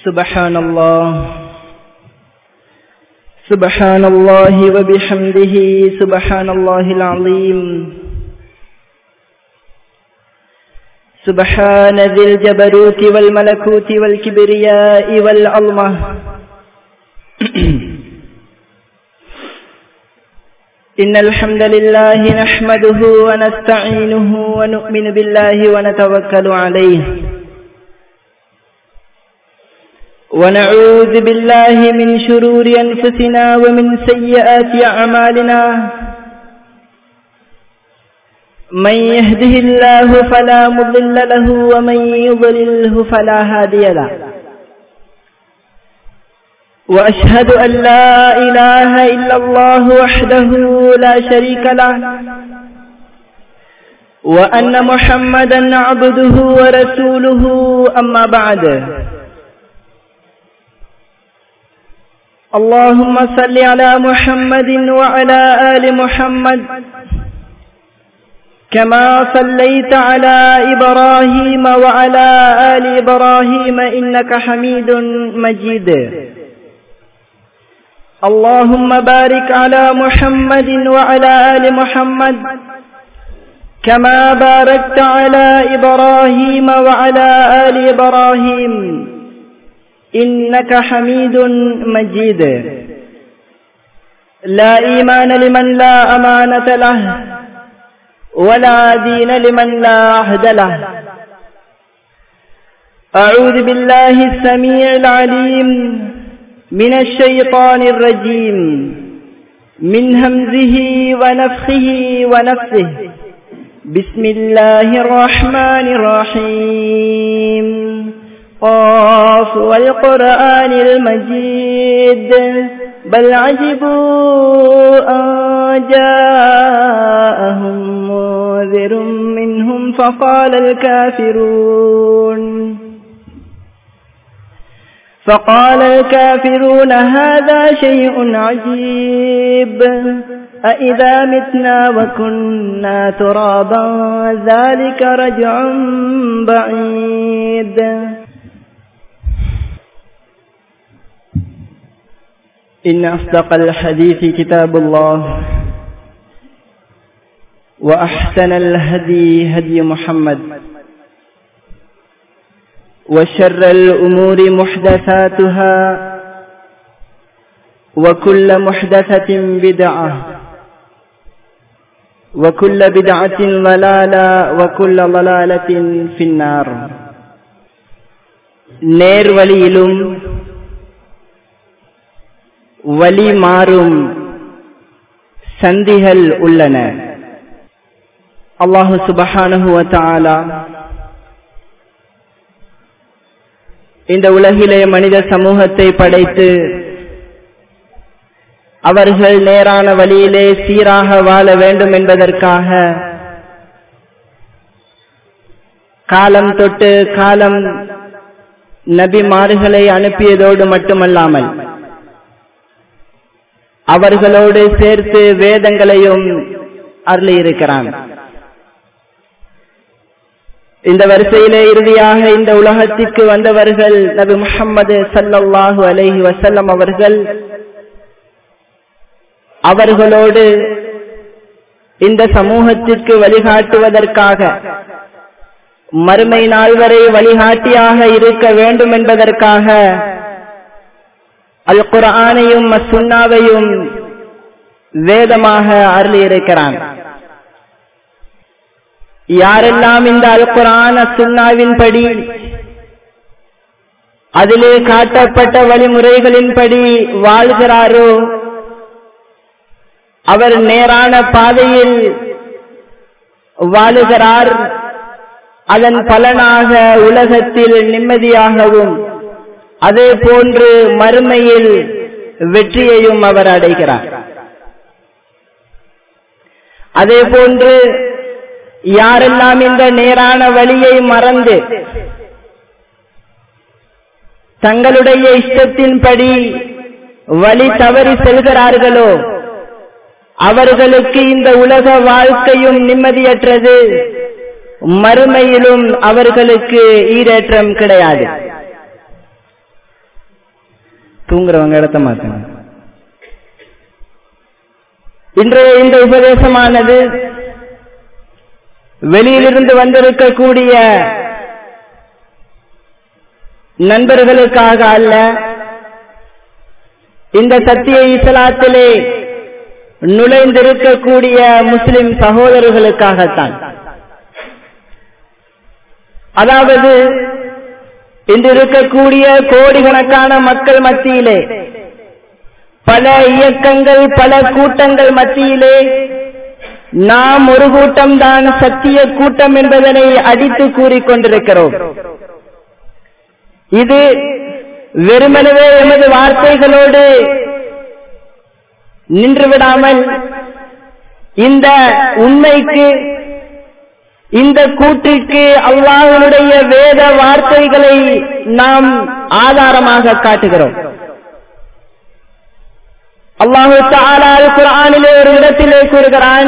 سبحان الله سبحان الله وبحمده سبحان الله العظيم سبحان ذي الجبروت والملكوت والكبرياء والعظمة إن الحمد لله نحمده ونستعينه ونؤمن بالله ونتوكل عليه ونعوذ بالله من شرور أنفسنا ومن سيئات أعمالنا من يهده الله فلا مضل له ومن يضلله فلا هادي له وأشهد أن لا إله إلا الله وحده لا شريك له وأن محمدا عبده ورسوله أما بعد اللهم صل على محمد وعلى آل محمد كما صليت على إبراهيم وعلى آل إبراهيم إنك حميد مجيد اللهم بارك على محمد وعلى آل محمد كما باركت على إبراهيم وعلى آل إبراهيم إنك حميد مجيد لا إيمان لمن لا أمانة له ولا دين لمن لا عهد له أعوذ بالله السميع العليم من الشيطان الرجيم من همزه ونفخه ونفسه بسم الله الرحمن الرحيم قاف والقرآن المجيد بل عجبوا أن جاءهم منذر منهم فقال الكافرون فقال الكافرون هذا شيء عجيب أإذا متنا وكنا ترابا ذلك رجع بعيد إن أصدق الحديث كتاب الله وأحسن الهدي هدي محمد وشر الأمور محدثاتها وكل محدثة بدعة وكل بدعة ضلالة وكل ضلالة في النار நேர் வழியிலும் வழி மாறும் சந்திகள் உள்ளன அல்லாஹு சுபஹானஹு தாலா இந்த உலகிலே மனித சமூகத்தை படைத்து அவர்கள் நேரான வழியிலே சீராக வாழ வேண்டும் என்பதற்காக காலம் தொட்டு காலம் நபிமார்களை அனுப்பியதோடு மட்டுமல்லாமல் அவர்களோடு சேர்த்து வேதங்களையும் அருளியிருக்கிறான் இந்த வரிசையிலே இறுதியாக இந்த உலகத்திற்கு வந்தவர்கள் நபி முகம்மது சல்லாஹூ அலஹி வசல்லம் அவர்கள் அவர்களோடு இந்த சமூகத்திற்கு வழிகாட்டுவதற்காக மறுமை நாள் வரை வழிகாட்டியாக இருக்க வேண்டும் என்பதற்காக அல் குரானையும் சுண்ணாவையும் வேதமாக அருளியிருக்கிறான் யாரெல்லாம் இந்த அல் குரான சுண்ணாவின் படி அதிலே காட்டப்பட்ட வழிமுறைகளின்படி வாழ்கிறாரோ அவர் நேரான பாதையில் வாழுகிறார் அதன் பலனாக உலகத்தில் நிம்மதியாகவும் அதே போன்று மறுமையில் வெற்றியையும் அவர் அடைகிறார் அதே போன்று யாரெல்லாம் இந்த நேரான வழியை மறந்து தங்களுடைய இஷ்டத்தின்படி வழி தவறி செல்கிறார்களோ அவர்களுக்கு இந்த உலக வாழ்க்கையும் நிம்மதியற்றது மறுமையிலும் அவர்களுக்கு ஈரேற்றம் கிடையாது தூங்குறவங்க இடத்த மாத்துங்க இன்றைய இந்த உபதேசமானது வெளியிலிருந்து வந்திருக்கக்கூடிய நண்பர்களுக்காக அல்ல இந்த சத்திய இஸ்லாத்திலே நுழைந்திருக்கக்கூடிய முஸ்லிம் சகோதரர்களுக்காகத்தான் அதாவது இன்று இருக்கக்கூடிய கோடிக்கணக்கான மக்கள் மத்தியிலே பல இயக்கங்கள் பல கூட்டங்கள் மத்தியிலே நாம் ஒரு கூட்டம் தான் சத்திய கூட்டம் என்பதனை அடித்து கூறிக்கொண்டிருக்கிறோம் இது வெறுமனவே எமது வார்த்தைகளோடு நின்று விடாமல் இந்த உண்மைக்கு இந்த கூற்றிற்கு அல்லாஹனுடைய வேத வார்த்தைகளை நாம் ஆதாரமாக காட்டுகிறோம் அல்லாஹு தாலால் குரானிலே ஒரு இடத்திலே கூறுகிறான்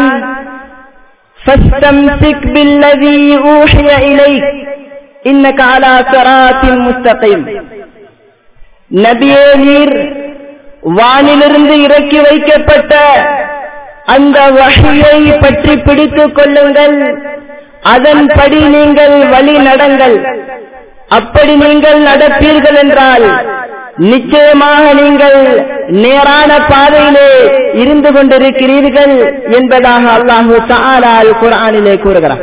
فاستمسك بالذي أوحي إليك إنك على صراط مستقيم நபியே நீர் வானிலிருந்து இறக்கி வைக்கப்பட்ட அந்த வகையை பற்றி பிடித்துக் கொள்ளுங்கள் அதன்படி நீங்கள் வழி நடங்கள் அப்படி நீங்கள் நடப்பீர்கள் என்றால் நிச்சயமாக நீங்கள் நேரான பாதையிலே இருந்து கொண்டிருக்கிறீர்கள் என்பதாக அல்லாஹு தாலால் குரானிலே கூறுகிறார்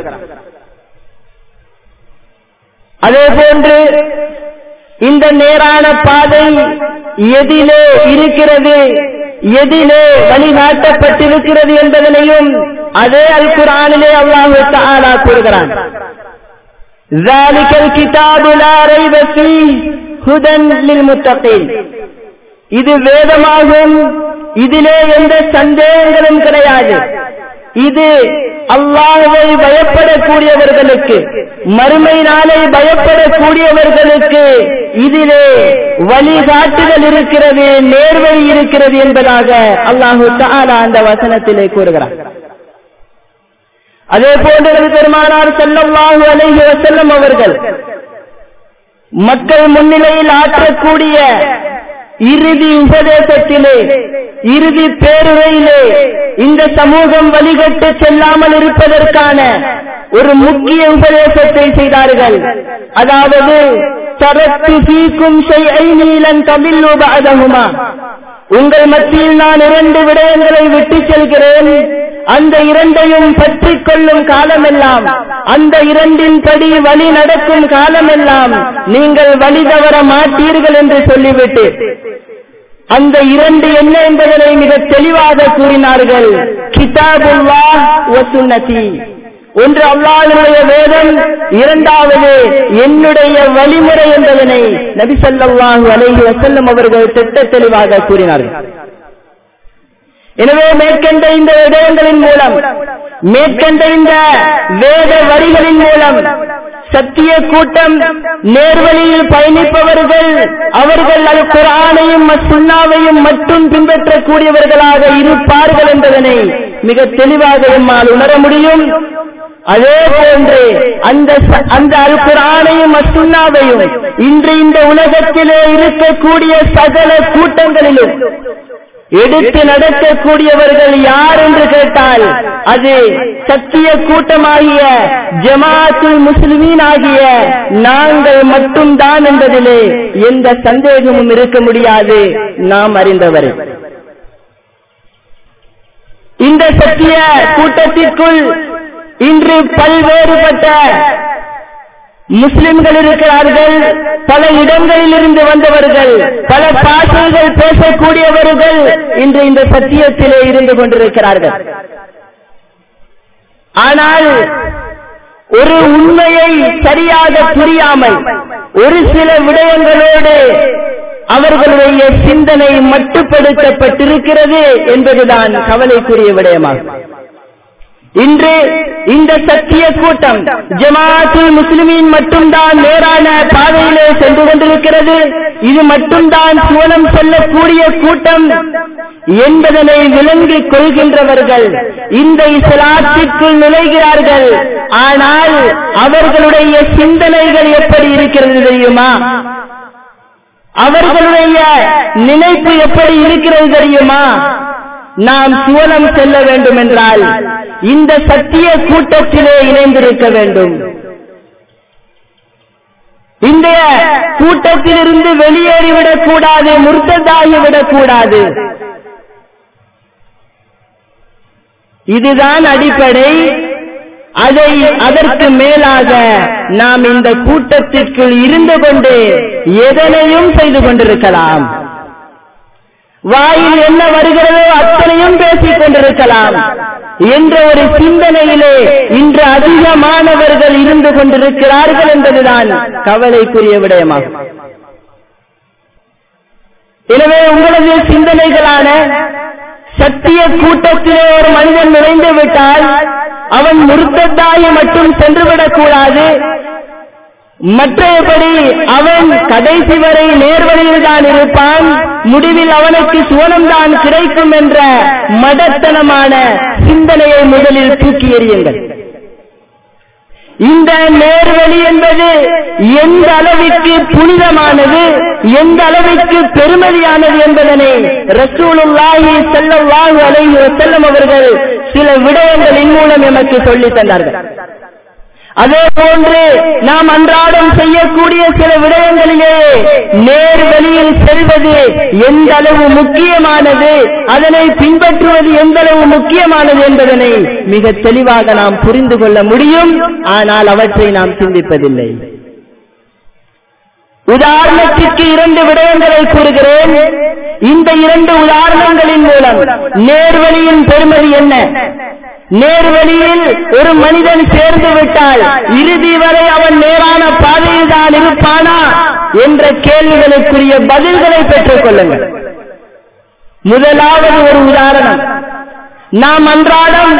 அதே போன்று இந்த நேரான பாதை எதிலே இருக்கிறது எதிலே வழிகாட்டப்பட்டிருக்கிறது என்பதனையும் அதே அல் குரானிலே அல்லாஹு தாலா கூறுகிறான் ذلك الكتاب لا ريب فيه هدى للمتقين இது வேதமாகும் இதிலே எந்த சந்தேகங்களும் கிடையாது இது அல்லாஹை பயப்படக்கூடியவர்களுக்கு மறுமை நாளை பயப்படக்கூடியவர்களுக்கு இதிலே வழிகாட்டுதல் இருக்கிறது நேர்வழி இருக்கிறது என்பதாக அல்லாஹு தாலா அந்த வசனத்திலே கூறுகிறார் அதே போன்று பெருமானார் செல்லல்லாஹு அலைஹி வசல்லம் அவர்கள் மக்கள் முன்னிலையில் ஆற்றக்கூடிய இறுதி உபதேசத்திலே இறுதி பேருரையிலே இந்த சமூகம் வழிகட்டு செல்லாமல் இருப்பதற்கான ஒரு முக்கிய உபதேசத்தை செய்தார்கள் அதாவது தரத்து சீக்கும் நீலன் தமிழ் பாதகுமா உங்கள் மத்தியில் நான் இரண்டு விடயங்களை விட்டு செல்கிறேன் அந்த இரண்டையும் பற்றிக் கொள்ளும் காலமெல்லாம் அந்த இரண்டின் படி வழி நடக்கும் காலமெல்லாம் நீங்கள் வழி தவற மாட்டீர்கள் என்று சொல்லிவிட்டு அந்த இரண்டு என்ன என்பதனை மிக தெளிவாக கூறினார்கள் கிதாபுல்லா சுன்னதி ஒன்று அல்லாஹனுடைய வேதம் இரண்டாவது என்னுடைய வழிமுறை என்பதனை நபி சொல்லாஹு அலைஹி வசல்லம் அவர்கள் திட்ட தெளிவாக கூறினார்கள் எனவே மேற்கண்ட இந்த விடயங்களின் மூலம் மேற்கண்ட இந்த வேத வரிகளின் மூலம் சத்திய கூட்டம் நேர்வழியில் பயணிப்பவர்கள் அவர்கள் அல் குரானையும் சுண்ணாவையும் மட்டும் பின்பற்றக்கூடியவர்களாக இருப்பார்கள் என்பதனை மிக தெளிவாக எம்மால் உணர முடியும் அதே போன்று அந்த அந்த அல் குரானையும் அசுண்ணாவையும் இன்று இந்த உலகத்திலே இருக்கக்கூடிய சகல கூட்டங்களிலும் எடுத்து நடக்கக்கூடியவர்கள் யார் என்று கேட்டால் அது சத்திய கூட்டமாகிய ஜமாத்துல் முஸ்லிமீன் ஆகிய நாங்கள் மட்டும்தான் என்பதிலே எந்த சந்தேகமும் இருக்க முடியாது நாம் அறிந்தவரை இந்த சத்திய கூட்டத்திற்குள் இன்று பல்வேறுபட்ட முஸ்லிம்கள் இருக்கிறார்கள் பல இடங்களில் இருந்து வந்தவர்கள் பல பாஷைகள் பேசக்கூடியவர்கள் இன்று இந்த சத்தியத்திலே இருந்து கொண்டிருக்கிறார்கள் ஆனால் ஒரு உண்மையை சரியாக புரியாமல் ஒரு சில விடயங்களோடு அவர்களுடைய சிந்தனை மட்டுப்படுத்தப்பட்டிருக்கிறது என்பதுதான் கவலைக்குரிய விடயமாகும் இன்று இந்த சத்திய கூட்டம் ஜமாத்துல் முஸ்லிமின் மட்டும்தான் நேரான பாதையிலே சென்று கொண்டிருக்கிறது இது மட்டும்தான் சுவனம் சொல்லக்கூடிய கூட்டம் என்பதனை விளங்கிக் கொள்கின்றவர்கள் இந்த இஸ்லாத்திற்குள் நுழைகிறார்கள் ஆனால் அவர்களுடைய சிந்தனைகள் எப்படி இருக்கிறது தெரியுமா அவர்களுடைய நினைப்பு எப்படி இருக்கிறது தெரியுமா நாம் சுவனம் செல்ல வேண்டும் என்றால் இந்த சத்திய கூட்டத்திலே இணைந்திருக்க வேண்டும் இந்த கூட்டத்திலிருந்து வெளியேறிவிடக் கூடாது முர்த்ததாகிவிடக் கூடாது இதுதான் அடிப்படை அதை அதற்கு மேலாக நாம் இந்த கூட்டத்திற்குள் இருந்து கொண்டு எதனையும் செய்து கொண்டிருக்கலாம் வாயில் என்ன வருகிறதோ அத்தனையும் பேசிக் கொண்டிருக்கலாம் என்ற ஒரு சிந்தனையிலே இன்று அதிகமானவர்கள் இருந்து கொண்டிருக்கிறார்கள் என்பதுதான் கவலைக்குரிய விடயமாகும் எனவே உங்களது சிந்தனைகளான சத்திய கூட்டத்திலே ஒரு மனிதன் நுழைந்து விட்டால் அவன் முருத்தத்தாய் மட்டும் சென்றுவிடக் கூடாது மற்றபடி அவன் கடைசி வரை நேர்வழியில் தான் இருப்பான் முடிவில் அவனுக்கு சுவனம்தான் கிடைக்கும் என்ற மடத்தனமான சிந்தனையை முதலில் தூக்கி எறியுங்கள் இந்த நேர்வழி என்பது எந்த அளவிற்கு புனிதமானது எந்த அளவிற்கு பெருமதியானது என்பதனை ரசூலுல்லாஹி ஸல்லல்லாஹு அலைஹி வஸல்லம் அவர்கள் சில விடயங்களின் மூலம் எமக்கு சொல்லித் தந்தார்கள் அதே போன்று நாம் அன்றாடம் செய்யக்கூடிய சில விடயங்களிலே நேர் வழியில் செல்வது எந்த அளவு முக்கியமானது அதனை பின்பற்றுவது எந்த அளவு முக்கியமானது என்பதனை மிக தெளிவாக நாம் புரிந்து கொள்ள முடியும் ஆனால் அவற்றை நாம் சிந்திப்பதில்லை உதாரணத்திற்கு இரண்டு விடயங்களை கூறுகிறேன் இந்த இரண்டு உதாரணங்களின் மூலம் நேர்வழியின் பெருமதி என்ன நேர்வழியில் ஒரு மனிதன் சேர்ந்து விட்டால் இறுதி வரை அவன் நேரான பாதையில் தான் இருப்பானா என்ற கேள்விகளுக்குரிய பதில்களை பெற்றுக் கொள்ளுங்கள் முதலாவது ஒரு உதாரணம் நாம் அன்றாடம்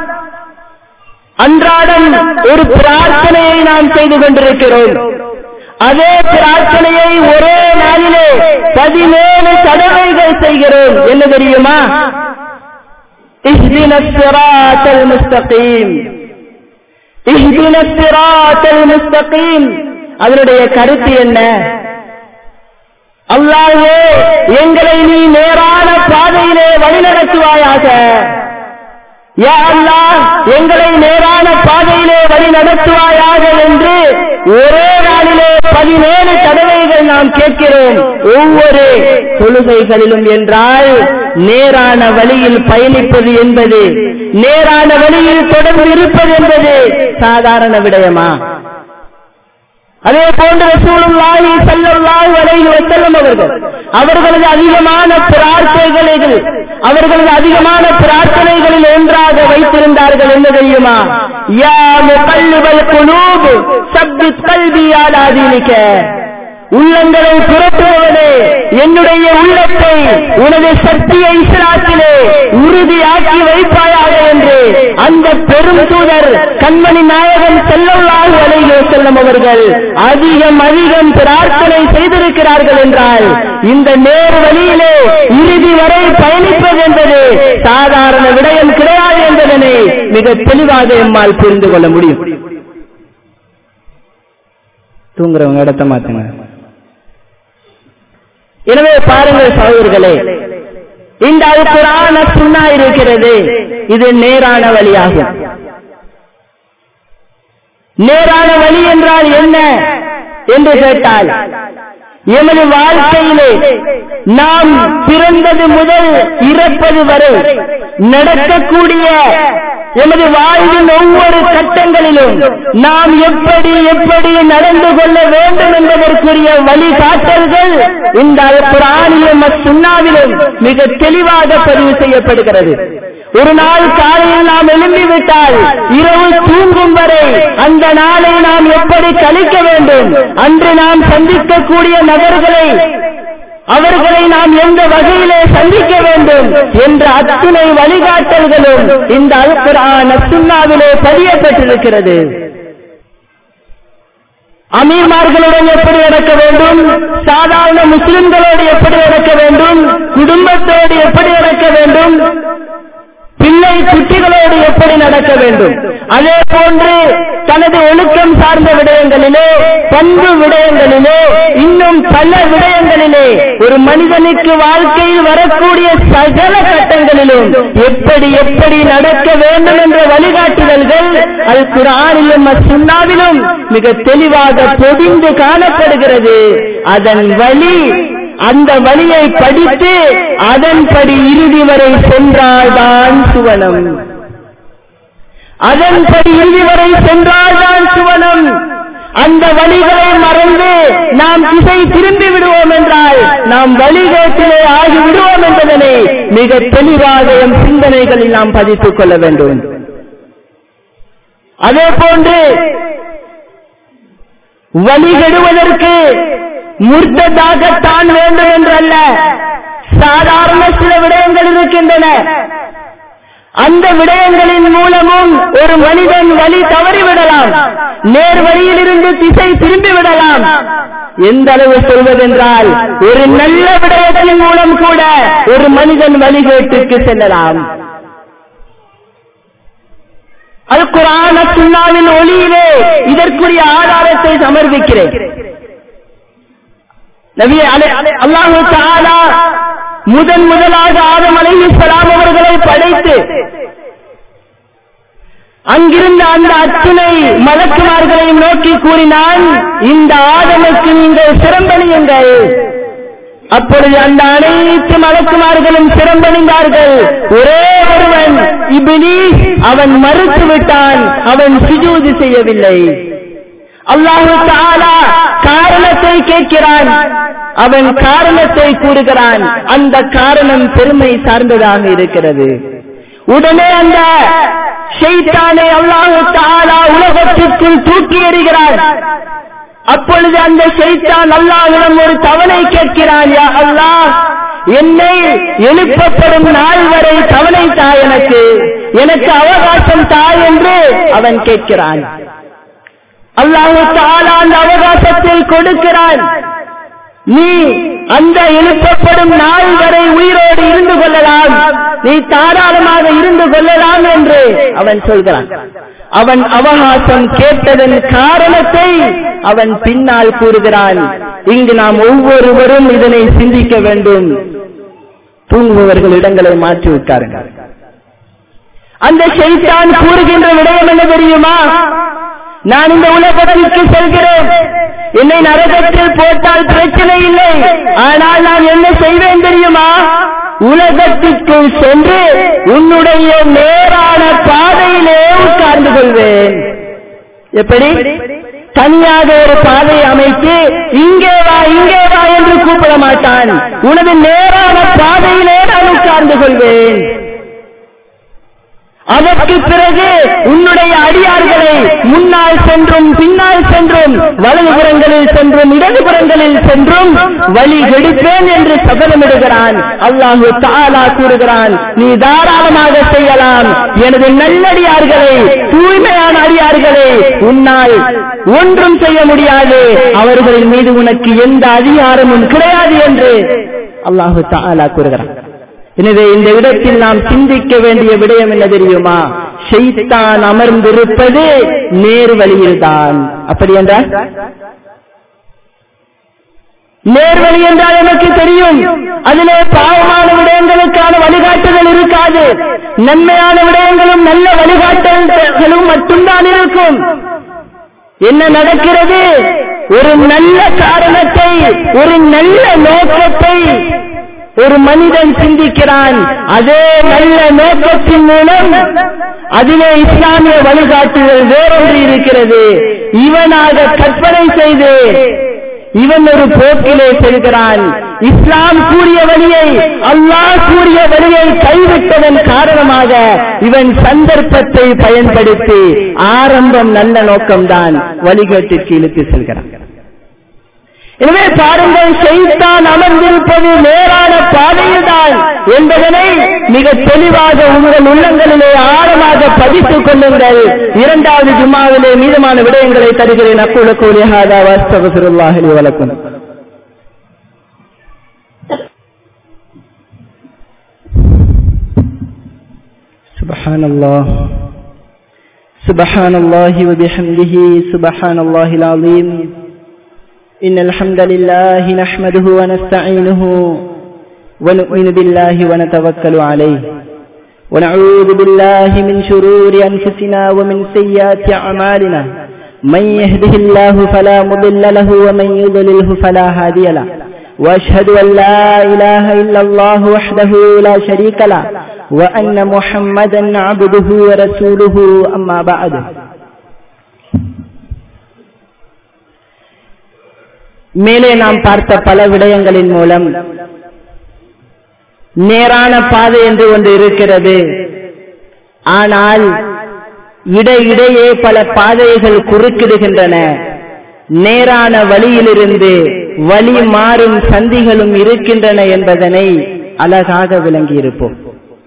அன்றாடம் ஒரு பிரார்த்தனையை நாம் செய்து கொண்டிருக்கிறோம் அதே பிரார்த்தனையை ஒரே நாளிலே பதினேழு தடவைகள் செய்கிறோம் என்ன தெரியுமா اهدنا الصراط المستقيم اهدنا الصراط المستقيم அதனுடைய கருத்து என்ன அல்லாஹே எங்களை நீ நேரான பாதையிலே வழிநடத்துவாயாக யா அல்லாஹ் எங்களை நேரான பாதையிலே வழி நடத்துவாயாக என்று ஒரே நாளிலே பதினேழு தடவைகள் நாம் கேட்கிறோம் ஒவ்வொரு தொழுகைகளிலும் என்றால் நேரான வழியில் பயணிப்பது என்பது நேரான வழியில் தொடர்ந்து இருப்பது என்பது சாதாரண விடயமா அதே போன்று ரசூலுல்லாஹி ஸல்லல்லாஹு அலைஹி வஸல்லம் அவர்கள் அவர்களது அதிகமான பிரார்த்தனைகளில் அவர்களது அதிகமான பிரார்த்தனைகளில் ஒன்றாக வைத்திருந்தார்கள் என்ன தெரியுமா யா முகல்லிபல் குலூப் சப்பித் கல்வி அலா தீனிக உள்ளங்களை புரட்டுவதே என்னுடைய உள்ளத்தை உனது சக்தியை இஸ்லாத்திலே உறுதியாக்கி வைப்பாயாக என்று அந்த பெரும் தூதர் கண்மணி நாயகன் செல்லல்லாஹு அலைஹி செல்லும் அவர்கள் அதிகம் அதிகம் பிரார்த்தனை செய்திருக்கிறார்கள் என்றால் இந்த நேர் வழியிலே இறுதி வரை பயணிப்பது என்பது சாதாரண விடயம் கிடையாது என்பதனை மிக தெளிவாக எம்மால் புரிந்து கொள்ள முடியும் தூங்குறவங்க இடத்த மாத்துங்க எனவே பாருங்கள் சகோதரர்களே இந்த அல்குரான சுண்ணா இருக்கிறது இது நேரான வழியாகும் நேரான வழி என்றால் என்ன என்று கேட்டால் எமது வாழ்க்கையிலே நாம் பிறந்தது முதல் இறப்பது வரை நடக்கக்கூடிய எமது வாழ்வின் ஒவ்வொரு கட்டங்களிலும் நாம் எப்படி எப்படி நடந்து கொள்ள வேண்டும் என்பதற்குரிய வழிகாட்டல்கள் இந்த புராணியும் சுண்ணாவிலும் மிக தெளிவாக பதிவு செய்யப்படுகிறது ஒரு நாள் காலையில் நாம் எழும்பிவிட்டால் இரவு தூங்கும் வரை அந்த நாளை நாம் எப்படி கழிக்க வேண்டும் அன்று நாம் சந்திக்கக்கூடிய நபர்களை அவர்களை நாம் எந்த வகையிலே சந்திக்க வேண்டும் என்ற அத்துணை வழிகாட்டல்களும் இந்த அல்குரான் சுண்ணாவிலே பதியப்பட்டிருக்கிறது அமீர்மார்களுடன் எப்படி நடக்க வேண்டும் சாதாரண முஸ்லிம்களோடு எப்படி நடக்க வேண்டும் குடும்பத்தோடு எப்படி நடக்க வேண்டும் பிள்ளை குட்டிகளோடு எப்படி நடக்க வேண்டும் அதே போன்று தனது ஒழுக்கம் சார்ந்த விடயங்களிலே பண்பு விடயங்களிலே இன்னும் பல விடயங்களிலே ஒரு மனிதனுக்கு வாழ்க்கையில் வரக்கூடிய சகல கட்டங்களிலும் எப்படி எப்படி நடக்க வேண்டும் என்ற வழிகாட்டுதல்கள் அது குரானிலும் சுண்ணாவிலும் மிக தெளிவாக பொதிந்து காணப்படுகிறது அதன் வழி அந்த வழியை படித்து அதன்படி இறுதி வரை சென்றால்தான் சுவனம் அதன்படி இறுதி வரை சென்றால்தான் சுவனம் அந்த வழிகளை மறந்து நாம் திசை திரும்பி விடுவோம் என்றால் நாம் வழிகேட்டிலே ஆகி விடுவோம் என்பதனை மிக தெளிவாக எம் சிந்தனைகளில் நாம் பதித்துக் கொள்ள வேண்டும் அதே போன்று வழிகெடுவதற்கு முர்த்ததாகத்தான் வேண்டும் என்றல்ல சாதாரண சில விடயங்கள் இருக்கின்றன அந்த விடயங்களின் மூலமும் ஒரு மனிதன் வழி தவறிவிடலாம் நேர் வழியில் இருந்து திசை திரும்பி விடலாம் எந்த அளவு சொல்வதென்றால் ஒரு நல்ல விடயத்தின் மூலம் கூட ஒரு மனிதன் வழிகேட்டுக்கு செல்லலாம் அது குரான சுண்ணாவின் ஒளியிலே இதற்குரிய ஆதாரத்தை சமர்ப்பிக்கிறேன் நபி அல்லாஹு தாலா முதன் முதலாக ஆதம் அலைஹிஸ்ஸலாம் அவர்களை படைத்து அங்கிருந்த அந்த அத்துணை மலக்குமார்களையும் நோக்கி கூறினான் இந்த ஆதமுக்கு நீங்கள் சிறம்பணியுங்கள் அப்பொழுது அந்த அனைத்து மலக்குமார்களும் சிறம்பணிந்தார்கள் ஒரே ஒருவன் இபினி அவன் மறுத்து விட்டான் அவன் சுஜூது செய்யவில்லை அல்லாஹு தாலா காரணத்தை கேட்கிறான் அவன் காரணத்தை கூறுகிறான் அந்த காரணம் பெருமை சார்ந்ததாக இருக்கிறது உடனே அந்த ஷெய்தானை அல்லாஹு தாலா உலகத்திற்குள் தூக்கி எறிகிறான் அப்பொழுது அந்த ஷெய்தான் அல்லாஹ்விடம் ஒரு தவணை கேட்கிறான் யா அல்லாஹ் என்னை எழுப்பப்படும் நாள் வரை தவணை தா எனக்கு எனக்கு அவகாசம் தா என்று அவன் கேட்கிறான் அல்லாஹு தாலா அந்த அவகாசத்தை கொடுக்கிறான் நீ அந்த எழுப்பப்படும் நாள் வரை உயிரோடு இருந்து கொள்ளலாம் நீ தாராளமாக இருந்து கொள்ளலாம் என்று அவன் சொல்கிறான் அவன் அவகாசம் கேட்டதன் காரணத்தை அவன் பின்னால் கூறுகிறான் இங்கு நாம் ஒவ்வொருவரும் இதனை சிந்திக்க வேண்டும் தூங்குபவர்கள் இடங்களை மாற்றி விட்டார்கள் அந்த ஷைத்தான் கூறுகின்ற விடயம் என்ன தெரியுமா நான் இந்த உலகத்திற்கு செல்கிறேன் என்னை நரகத்தில் போட்டால் பிரச்சனை இல்லை ஆனால் நான் என்ன செய்வேன் தெரியுமா உலகத்திற்குள் சென்று உன்னுடைய நேரான பாதையிலே உட்கார்ந்து கொள்வேன் எப்படி தனியாக ஒரு பாதை அமைத்து இங்கே வா இங்கே வா என்று கூப்பிட மாட்டான் உனது நேரான பாதையிலே நான் உட்கார்ந்து கொள்வேன் அதற்கு பிறகு உன்னுடைய அடியார்களை முன்னால் சென்றும் பின்னால் சென்றும் வலதுபுறங்களில் சென்றும் இடதுபுறங்களில் சென்றும் வழி எடுப்பேன் என்று சபதமிடுகிறான் அல்லாஹு தாலா கூறுகிறான் நீ தாராளமாக செய்யலாம் எனது நல்லடியார்களை தூய்மையான அடியார்களை உன்னால் ஒன்றும் செய்ய முடியாது அவர்களின் மீது உனக்கு எந்த அதிகாரமும் கிடையாது என்று அல்லாஹு தாலா கூறுகிறான் எனவே இந்த இடத்தில் நாம் சிந்திக்க வேண்டிய விடயம் என்ன தெரியுமா ஷைத்தான் அமர்ந்திருப்பது நேர் வழியில்தான் அப்படி என்றால் நேர்வழி என்றால் எனக்கு தெரியும் அதிலே பாவமான விடயங்களுக்கான வழிகாட்டுதல் இருக்காது நன்மையான விடயங்களும் நல்ல வழிகாட்டுதல்களும் மட்டும்தான் இருக்கும் என்ன நடக்கிறது ஒரு நல்ல காரணத்தை ஒரு நல்ல நோக்கத்தை ஒரு மனிதன் சிந்திக்கிறான் அதே நல்ல நோக்கத்தின் மூலம் அதிலே இஸ்லாமிய வழிகாட்டுதல் வேறொன்று இருக்கிறது இவனாக கற்பனை செய்து இவன் ஒரு போக்கிலே செல்கிறான் இஸ்லாம் கூறிய வழியை அல்லாஹ் கூறிய வழியை கைவிட்டதன் காரணமாக இவன் சந்தர்ப்பத்தை பயன்படுத்தி ஆரம்பம் நல்ல நோக்கம்தான் வழிகேட்டிற்கு இழுத்து செல்கிறான் எனவே பாருங்கள் செய்தான் அமர்ந்திருப்பது நேரான பாதையில்தான் என்பதனை மிக தெளிவாக உங்கள் உள்ளங்களிலே ஆழமாக பதித்துக் கொள்ளுங்கள் இரண்டாவது ஜும்மாவிலே மீதமான விடயங்களை தருகிறேன் அக்குள்ள கூலியாதா வஸ்தகுல்லாஹலி வழக்கம் سبحان الله سبحان الله وبحمده سبحان الله العظيم إن الحمد لله نحمده ونستعينه ونؤمن بالله ونتوكل عليه ونعوذ بالله من شرور أنفسنا ومن سيئات أعمالنا من يهده الله فلا مضل له ومن يضلله فلا هادي له وأشهد أن لا إله إلا الله وحده لا شريك له وأن محمدا عبده ورسوله أما بعد மேலே நாம் பார்த்த பல விடயங்களின் மூலம் நேரான பாதை என்று ஒன்று இருக்கிறது ஆனால் இடையிடையே பல பாதைகள் குறுக்கிடுகின்றன நேரான வழியிலிருந்து வழி மாறும் சந்திகளும் இருக்கின்றன என்பதனை அழகாக விளங்கியிருப்போம்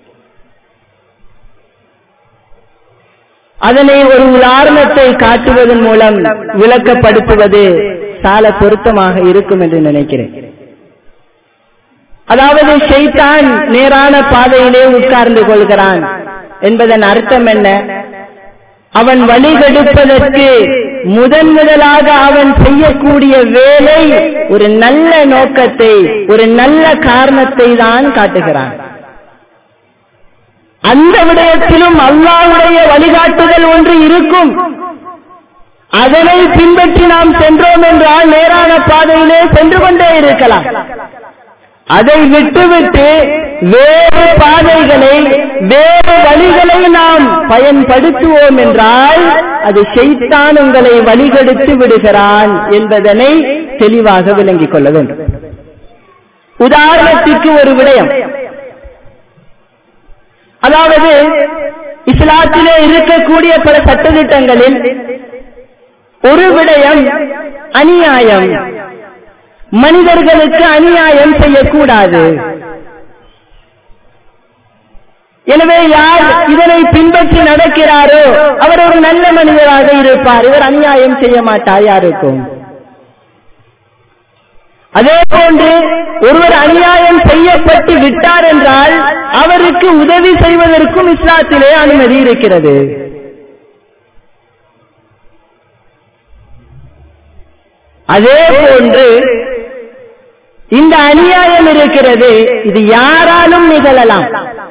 அதனை ஒரு உதாரணத்தை காட்டுவதன் மூலம் விளக்கப்படுத்துவது சால பொருத்தமாக இருக்கும் என்று நினைக்கிறேன் அதாவது ஷெய்தான் நேரான பாதையிலே உட்கார்ந்து கொள்கிறான் என்பதன் அர்த்தம் என்ன அவன் வழிகெடுப்பதற்கு முதன் முதலாக அவன் செய்யக்கூடிய வேலை ஒரு நல்ல நோக்கத்தை ஒரு நல்ல காரணத்தை தான் காட்டுகிறான் அந்த விடயத்திலும் அல்லாவுடைய வழிகாட்டுதல் ஒன்று இருக்கும் அதனை பின்பற்றி நாம் சென்றோம் என்றால் நேரான பாதையிலே சென்று கொண்டே இருக்கலாம் அதை விட்டுவிட்டு வேறு பாதைகளை வேறு வழிகளை நாம் பயன்படுத்துவோம் என்றால் அது செய்தான் உங்களை வழிகெடுத்து விடுகிறான் என்பதனை தெளிவாக விளங்கிக் கொள்ள வேண்டும் உதாரணத்திற்கு ஒரு விடயம் அதாவது இஸ்லாத்திலே இருக்கக்கூடிய பல சட்டத்திட்டங்களில் ஒரு விடயம் அநியாயம் மனிதர்களுக்கு அநியாயம் செய்யக்கூடாது எனவே யார் இதனை பின்பற்றி நடக்கிறாரோ அவர் ஒரு நல்ல மனிதராக இருப்பார் இவர் அநியாயம் செய்ய மாட்டார் யாருக்கும் அதே போன்று ஒருவர் அநியாயம் செய்யப்பட்டு விட்டார் என்றால் அவருக்கு உதவி செய்வதற்கும் இஸ்லாத்திலே அனுமதி இருக்கிறது அதே போன்று இந்த அநியாயம் இருக்கிறது இது யாராலும் நிகழலாம்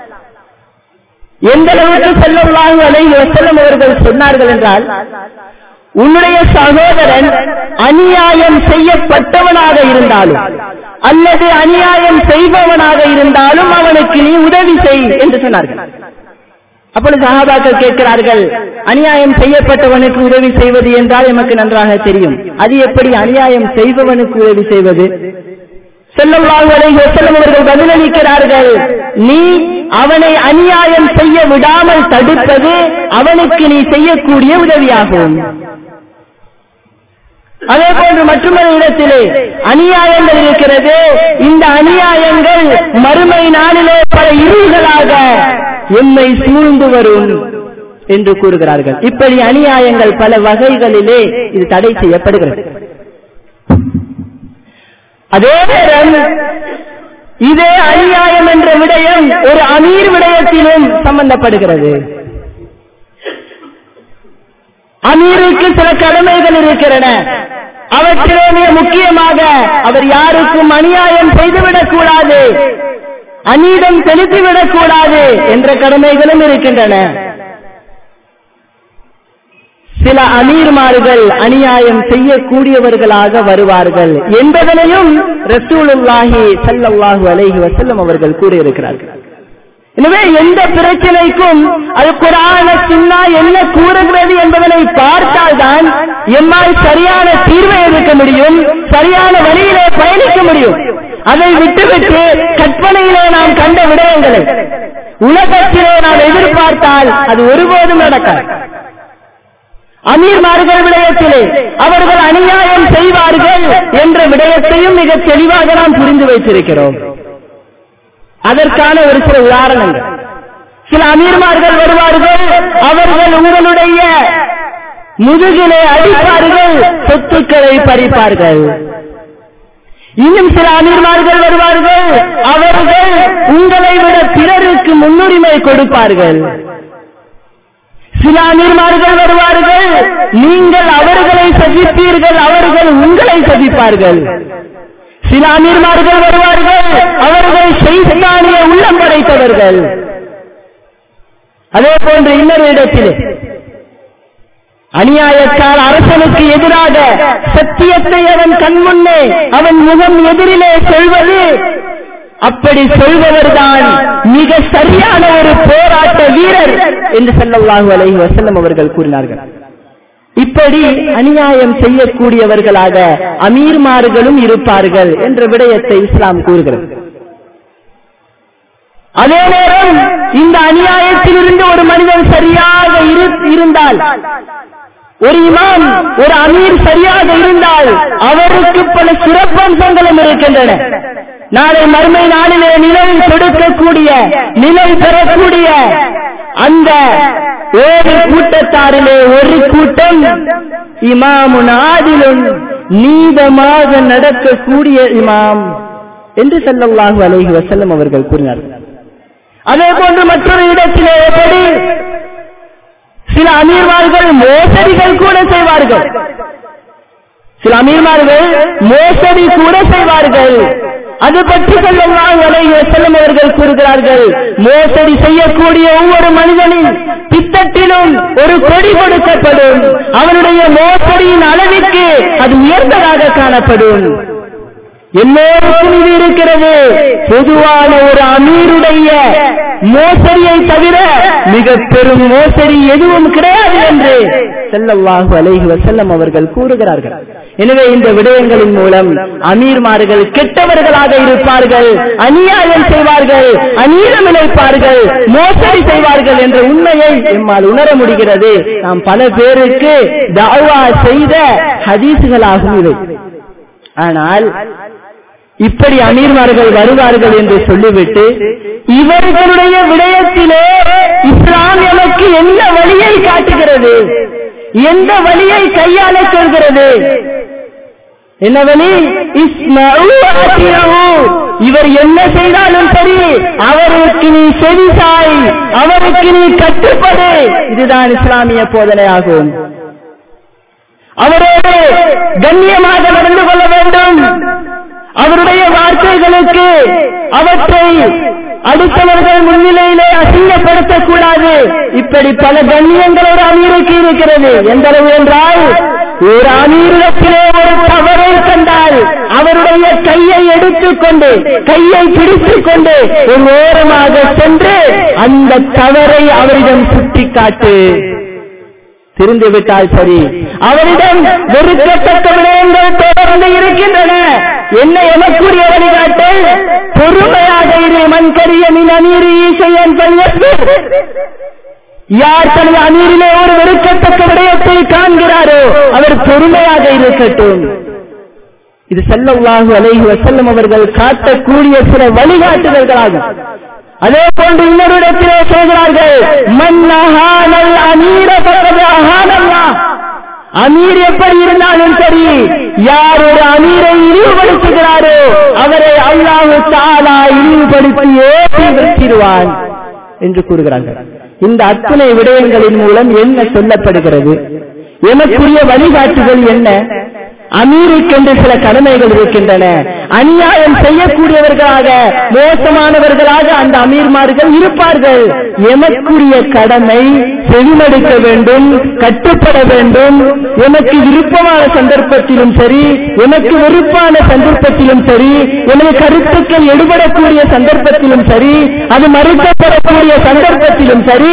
எந்த அளவுக்கு செல்லலாம் அலை வசலம் அவர்கள் சொன்னார்கள் என்றால் உன்னுடைய சகோதரன் அநியாயம் செய்யப்பட்டவனாக இருந்தாலும் அல்லது அநியாயம் செய்பவனாக இருந்தாலும் அவனுக்கு நீ உதவி செய் என்று சொன்னார்கள் அப்பொழுது சகாபாக்கள் கேட்கிறார்கள் அநியாயம் செய்யப்பட்டவனுக்கு உதவி செய்வது என்றால் எமக்கு நன்றாக தெரியும் அது எப்படி அநியாயம் செய்பவனுக்கு உதவி செய்வது செல்லவாழ்வதை செல்லும் அவர்கள் பதிலளிக்கிறார்கள் நீ அவனை அநியாயம் செய்ய விடாமல் தடுப்பது அவனுக்கு நீ செய்யக்கூடிய உதவியாகும் அதே போன்று மற்றொரு இடத்திலே அநியாயங்கள் இருக்கிறது இந்த அநியாயங்கள் மறுமை நாளிலே பல இருள்களாக எம்மை சூழ்ந்து வரும் என்று கூறுகிறார்கள் இப்படி அநியாயங்கள் பல வகைகளிலே இது தடை செய்யப்படுகிறது அதே நேரம் இதே அநியாயம் என்ற விடயம் ஒரு அமீர் விடயத்திலும் சம்பந்தப்படுகிறது அமீருக்கு சில கடமைகள் இருக்கிறன அவற்றிலே மிக முக்கியமாக அவர் யாருக்கும் அநியாயம் செய்துவிடக் கூடாது அநீதம் செலுத்திவிடக் கூடாது என்ற கடமைகளும் இருக்கின்றன சில அமீர்மார்கள் அநியாயம் செய்யக்கூடியவர்களாக வருவார்கள் என்பதனையும் ரசூலுல்லாஹி சல்லல்லாஹு அலைஹி வஸல்லம் அவர்கள் கூறியிருக்கிறார்கள் எனவே எந்த பிரச்சனைக்கும் அது குரான சின்னா என்ன கூறுகிறது என்பதனை பார்த்தால்தான் எம்மால் சரியான தீர்வை எடுக்க முடியும் சரியான வழியிலே பயணிக்க முடியும் அதை விட்டுவிட்டு கற்பனையிலே நாம் கண்ட விடயங்களை உலகத்திலே நாம் எதிர்பார்த்தால் அது ஒருபோதும் நடக்காது அமீர்மார்கள் விடயத்திலே அவர்கள் அநியாயம் செய்வார்கள் என்ற விடயத்தையும் மிக தெளிவாக நாம் புரிந்து வைத்திருக்கிறோம் அதற்கான ஒரு சில உதாரணங்கள் சில அமீர்மார்கள் வருவார்கள் அவர்கள் உங்களுடைய முதுகிலே அடிப்பார்கள் சொத்துக்களை பறிப்பார்கள் இன்னும் சில அமீர்மார்கள் வருவார்கள் அவர்கள் உங்களை விட பிறருக்கு முன்னுரிமை கொடுப்பார்கள் சில அமீர்மார்கள் வருவார்கள் நீங்கள் அவர்களை சதிப்பீர்கள் அவர்கள் உங்களை சதிப்பார்கள் சில அமீர்மார்கள் வருவார்கள் அவர்கள் செய்தானிய உள்ளம் படைத்தவர்கள் அதே போன்று இன்னொரு இடத்திலே அநியாயத்தால் அரசனுக்கு எதிராக சத்தியத்தை அவன் கண்முன்னே அவன் முகம் எதிரிலே சொல்வது அப்படி சொல்பவர்தான் மிக சரியான ஒரு போராட்ட வீரர் என்று செல்லவாகு அலைஹி வசல்லம் அவர்கள் கூறினார்கள் இப்படி அநியாயம் செய்யக்கூடியவர்களாக அமீர்மார்களும் இருப்பார்கள் என்ற விடயத்தை இஸ்லாம் கூறுகிறது அதே நேரம் இந்த அநியாயத்திலிருந்து ஒரு மனிதன் சரியாக இருந்தால் ஒரு இமாம் ஒரு அமீர் சரியாக இருந்தால் அவருக்கு பல சிறப்பம்சங்களும் இருக்கின்றன நாளை மறுமை நாளிலே நிலை கொடுக்கக்கூடிய நிலை பெறக்கூடிய அந்த ஏழு கூட்டத்தாரிலே ஒரு கூட்டம் இமாமுன் ஆதிலும் நீதமாக நடக்கக்கூடிய இமாம் என்று செல்லவாகு அலைஹி வசல்லம் அவர்கள் கூறினார்கள் அதே போன்று மற்றொரு இடத்திலே எப்படி சில அமீர்மார்கள் மோசடிகள் கூட செய்வார்கள் சில அமீர்மார்கள் மோசடி கூட செய்வார்கள் அது பற்றி செல்லம் செல்லும் அவர்கள் கூறுகிறார்கள் மோசடி செய்யக்கூடிய ஒவ்வொரு மனிதனின் பித்தட்டிலும் ஒரு கொடி கொடுக்கப்படும் அவனுடைய மோசடியின் அளவிற்கு அது உயர்ந்ததாக காணப்படும் எல்லோருக்கும் இது இருக்கிறது பொதுவான ஒரு அமீருடைய மோசடியை தவிர மிக பெரும் மோசடி எதுவும் கிடையாது என்று செல்லவாகு அலைஹி வசல்லம் அவர்கள் கூறுகிறார்கள் எனவே இந்த விடயங்களின் மூலம் அமீர்மார்கள் கெட்டவர்களாக இருப்பார்கள் அநியாயம் செய்வார்கள் அநீதம் இழைப்பார்கள் மோசடி செய்வார்கள் என்ற உண்மையை எம்மால் உணர முடிகிறது நாம் பல பேருக்கு தாவா செய்த ஹதீசுகளாகும் இவை ஆனால் இப்படி அமீர்மார்கள் வருவார்கள் என்று சொல்லிவிட்டு இவர்களுடைய விடயத்திலே இஸ்லாம் எனக்கு என்ன வழியை காட்டுகிறது எந்த வழியை கையாள சொல்கிறது என்ன வழி இவர் என்ன செய்தாலும் சரி அவருக்கு நீ செவிசாய் அவருக்கு நீ கட்டுப்படு இதுதான் இஸ்லாமிய போதனையாகும் அவரோடு கண்ணியமாக நடந்து கொள்ள வேண்டும் அவருடைய வார்த்தைகளுக்கு அவற்றை அடுத்தவர்கள் முன்னிலையிலே அசிங்கப்படுத்தக்கூடாது இப்படி பல கண்ணியங்கள் ஒரு அமீருக்கு இருக்கிறது எந்த அளவு என்றால் ஒரு அமீரிடத்திலே ஒரு தவறை கண்டால் அவருடைய கையை எடுத்துக்கொண்டு கையை பிடித்துக் கொண்டு ஒரு ஓரமாக சென்று அந்த தவறை அவரிடம் சுட்டிக்காட்டு திருந்து விட்டால் சரி அவரிடம் வெறுக்கத்தக்க விடயங்கள் தொடர்ந்து இருக்கின்றன என்ன எமக்குரிய வழிகாட்டல் பொறுமையாக இரு மண்கரிய மின் அநீரி ஈசையன் யார் தனது அநீரிலே ஒரு வெறுக்கத்தக்க விடயத்தை காண்கிறாரோ அவர் பொறுமையாக இருக்கட்டும் இது செல்லவாகு அலைஹி வசல்லம் அவர்கள் காட்டக்கூடிய சில வழிகாட்டுதல்களாகும் அதே போன்று இன்னொரு இடத்திலே சொல்கிறார்கள் மன்னஹானல் அமீர பகது அஹானல்லா அமீர் எப்படி இருந்தாலும் சரி யார் ஒரு அமீரை இழிவுபடுத்துகிறாரோ அவரை அல்லாஹு தாலா இழிவுபடுத்தி ஏற்றி வைத்திருவான் என்று கூறுகிறார்கள் இந்த அத்தனை விடயங்களின் மூலம் என்ன சொல்லப்படுகிறது எனக்குரிய வழிகாட்டுதல் என்ன அமீருக்கென்று சில கடமைகள் இருக்கின்றன அநியாயம் செய்யக்கூடியவர்களாக மோசமானவர்களாக அந்த அமீர்மார்கள் இருப்பார்கள் எமக்குரிய கடமை செவிமடுக்க வேண்டும் கட்டுப்பட வேண்டும் எனக்கு விருப்பமான சந்தர்ப்பத்திலும் சரி எனக்கு வெறுப்பான சந்தர்ப்பத்திலும் சரி எனது கருத்துக்கள் எடுபடக்கூடிய சந்தர்ப்பத்திலும் சரி அது மறுக்கப்படக்கூடிய சந்தர்ப்பத்திலும் சரி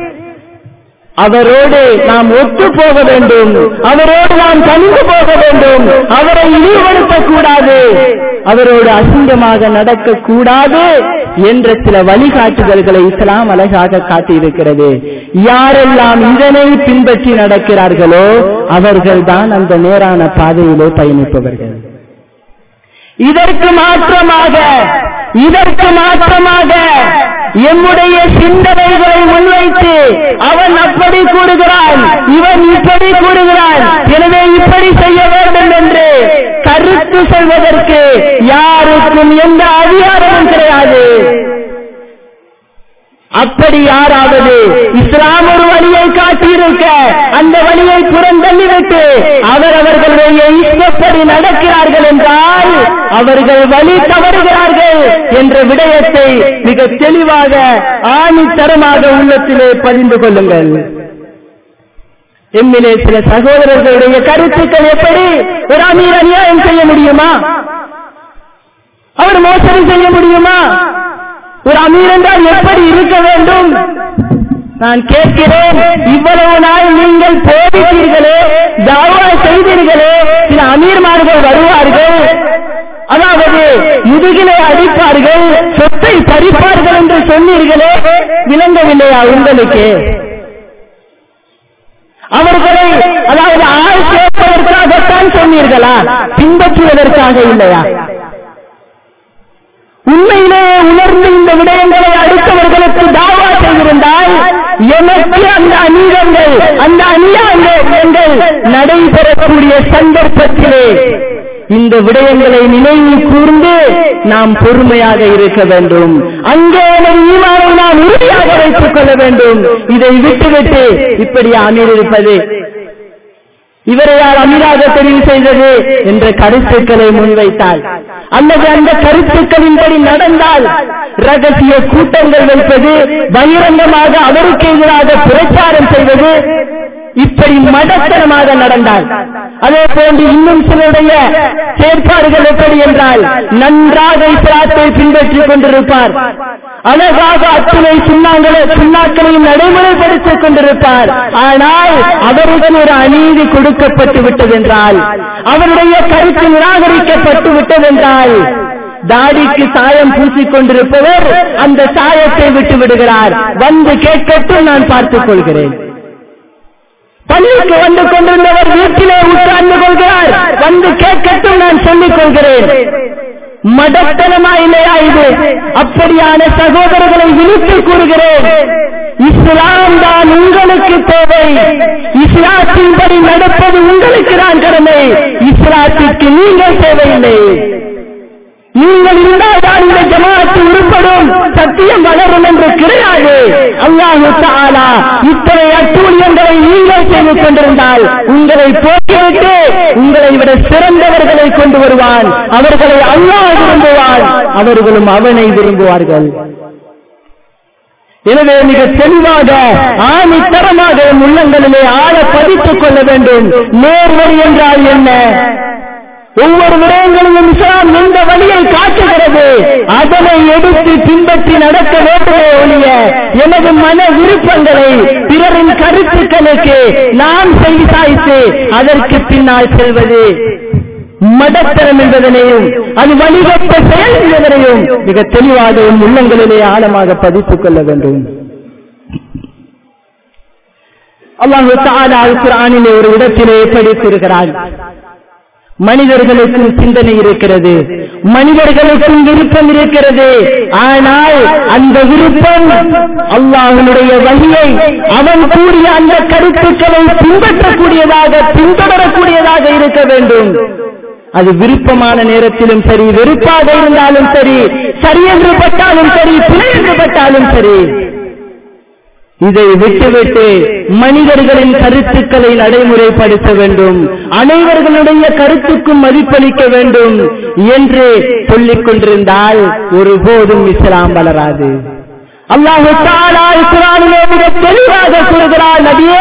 அவரோடு நாம் ஒத்து போக வேண்டும் அவரோடு நாம் கணிந்து போக வேண்டும் அவரை இழிவுபடுத்தக் கூடாது அவரோடு அசிங்கமாக நடக்க கூடாது என்ற சில வழிகாட்டுதல்களை இஸ்லாம் அழகாக காட்டியிருக்கிறது யாரெல்லாம் இதனை பின்பற்றி நடக்கிறார்களோ அவர்கள்தான் அந்த நேரான பாதையிலே பயணிப்பவர்கள் இதற்கு மாற்றமாக இதற்கு மாற்றமாக எம்முடைய சிந்தனைகளை முன்வைத்து அவன் அப்படி கூறுகிறான் இவன் இப்படி கூறுகிறான் எனவே இப்படி செய்ய வேண்டும் என்று கருத்து சொல்வதற்கு யாருக்கும் எந்த அதிகாரமும் கிடையாது அப்படி யாராவது இஸ்லாம் ஒரு வழியை காட்டியிருக்க அந்த வழியை புறந்தள்ளிவிட்டு அவரவர்களுடைய இஷ்டப்படி நடக்கிறார்கள் என்றால் அவர்கள் வழி தவறுகிறார்கள் என்ற விடயத்தை மிக தெளிவாக ஆணித்தரமாக உள்ளத்திலே பதிந்து கொள்ளுங்கள் எம்மிலே சில சகோதரர்களுடைய கருத்துக்கள் எப்படி ஒரு அமீர் அநியாயம் செய்ய முடியுமா அவர் மோசடி செய்ய முடியுமா ஒரு அமீர் என்றால் எப்படி இருக்க வேண்டும் நான் கேட்கிறேன் இவ்வளவு நாள் நீங்கள் போதித்தீர்களே தாவா செய்தீர்களே சில அமீர்மார்கள் வருவார்கள் அதாவது முதுகிலே அடிப்பார்கள் சொத்தை பறிப்பார்கள் என்று சொன்னீர்களே விளங்கவில்லையா உங்களுக்கு அவர்களை அதாவது ஆள் சேர்ப்பதற்காகத்தான் சொன்னீர்களா பின்பற்றுவதற்காக இல்லையா உண்மையிலே உணர்ந்து இந்த விடயங்களை அடுத்தவர்களுக்கு தாவா செய்திருந்தால் எனக்கு அந்த அநீதங்கள் அந்த அநியாயங்கள் நடைபெறக்கூடிய சந்தர்ப்பத்திலே இந்த விடயங்களை நினைவு கூர்ந்து நாம் பொறுமையாக இருக்க வேண்டும் அங்கே எனது ஈமானை நாம் உறுதியாக வைத்துக் கொள்ள வேண்டும் இதை விட்டுவிட்டு இப்படி அமீர் இருப்பது இவரை யார் அமீராக தெரிவு செய்தது என்ற கருத்துக்களை முன்வைத்தால் அல்லது அந்த கருத்துக்களின்படி நடந்தால் ரகசிய கூட்டங்கள் வைப்பது பகிரங்கமாக அவருக்கு எதிராக பிரச்சாரம் செய்வது இப்படி மடத்தனமாக நடந்தால் அதே போன்று இன்னும் சிலருடைய செயற்பாடுகள் எப்படி என்றால் நன்றாக இஸ்லாத்தை பின்பற்றிக் கொண்டிருப்பார் அழகாக அத்துணை சுண்ணாங்களை சுண்ணாக்களையும் நடைமுறைப்படுத்திக் கொண்டிருப்பார் ஆனால் அவருக்கு ஒரு அநீதி கொடுக்கப்பட்டு விட்டதென்றால் அவருடைய கருத்து நிராகரிக்கப்பட்டு விட்டதென்றால் தாடிக்கு சாயம் பூசிக் கொண்டிருப்பவர் அந்த சாயத்தை விட்டு விடுகிறார் வந்து கேட்கட்டும் நான் பார்த்துக் கொள்கிறேன் பள்ளிக்கு வந்து கொண்டிருந்தவர் வீட்டிலே உட்கார்ந்து கொள்கிறார் வந்து கேட்கட்டும் நான் சொல்லிக் கொள்கிறேன் மடத்தனமா இல்லையா இது அப்படியான சகோதரர்களை விழித்து கூறுகிறேன் இஸ்லாம் தான் உங்களுக்கு தேவை இஸ்லாத்தின்படி நடப்பது உங்களுக்கு தான் கடமை இஸ்லாத்திற்கு நீங்கள் தேவையில்லை நீங்கள் இருந்தால்தான் இந்த ஜமாத்து உருப்படும் சத்தியம் வளரும் என்று கிடையாது அல்லாஹு தாலா இத்தனை அட்டூழியங்களை நீங்கள் செய்து கொண்டிருந்தால் உங்களை போக்கிவிட்டு உங்களை விட சிறந்தவர்களை கொண்டு வருவான் அவர்களை அல்லாஹ் விரும்புவான் அவர்களும் அவனை விரும்புவார்கள் எனவே மிக தெளிவாக ஆணித்தரமாக உள்ளங்களிலே ஆழ பதித்துக் கொள்ள வேண்டும் நேர்வழி என்றால் என்ன ஒவ்வொரு விடயங்களிலும் இஸ்லாம் எந்த வழியை காட்டுகிறது அதனை எடுத்து பின்பற்றி நடக்க வேண்டுமே ஒழிய எனது மன விருப்பங்களை பிறரின் கருத்துக்களுக்கு நாம் செய்தி சாய்த்து அதற்கு பின்னால் செல்வது மடத்தரம் என்பதனையும் அது வழிகட்ட செயல் என்பதனையும் மிக தெளிவாக உன் உள்ளங்களிலே ஆழமாக பதித்துக் கொள்ள வேண்டும் அல்லாஹு தாலா குரானிலே ஒரு இடத்திலே படித்திருக்கிறார் மனிதர்களுக்கும் சிந்தனை இருக்கிறது மனிதர்களுக்கும் விருப்பம் இருக்கிறது ஆனால் அந்த விருப்பம் அல்லாஹனுடைய வழியை அவன் கூடிய அந்த கருத்துக்களை பின்பற்றக்கூடியதாக பின்தொடரக்கூடியதாக இருக்க வேண்டும் அது விருப்பமான நேரத்திலும் சரி வெறுப்பாக இருந்தாலும் சரி சரி என்று பட்டாலும் சரி பிழை என்று பட்டாலும் சரி இதை விட்டுவிட்டு மனிதர்களின் கருத்துக்களை நடைமுறைப்படுத்த வேண்டும் அனைவர்களுடைய கருத்துக்கும் மதிப்பளிக்க வேண்டும் என்று சொல்லிக் கொண்டிருந்தால் ஒருபோதும் இஸ்லாம் வளராது அல்லாஹு குரானிலே மிக தெளிவாக கூறுகிறார் நபியே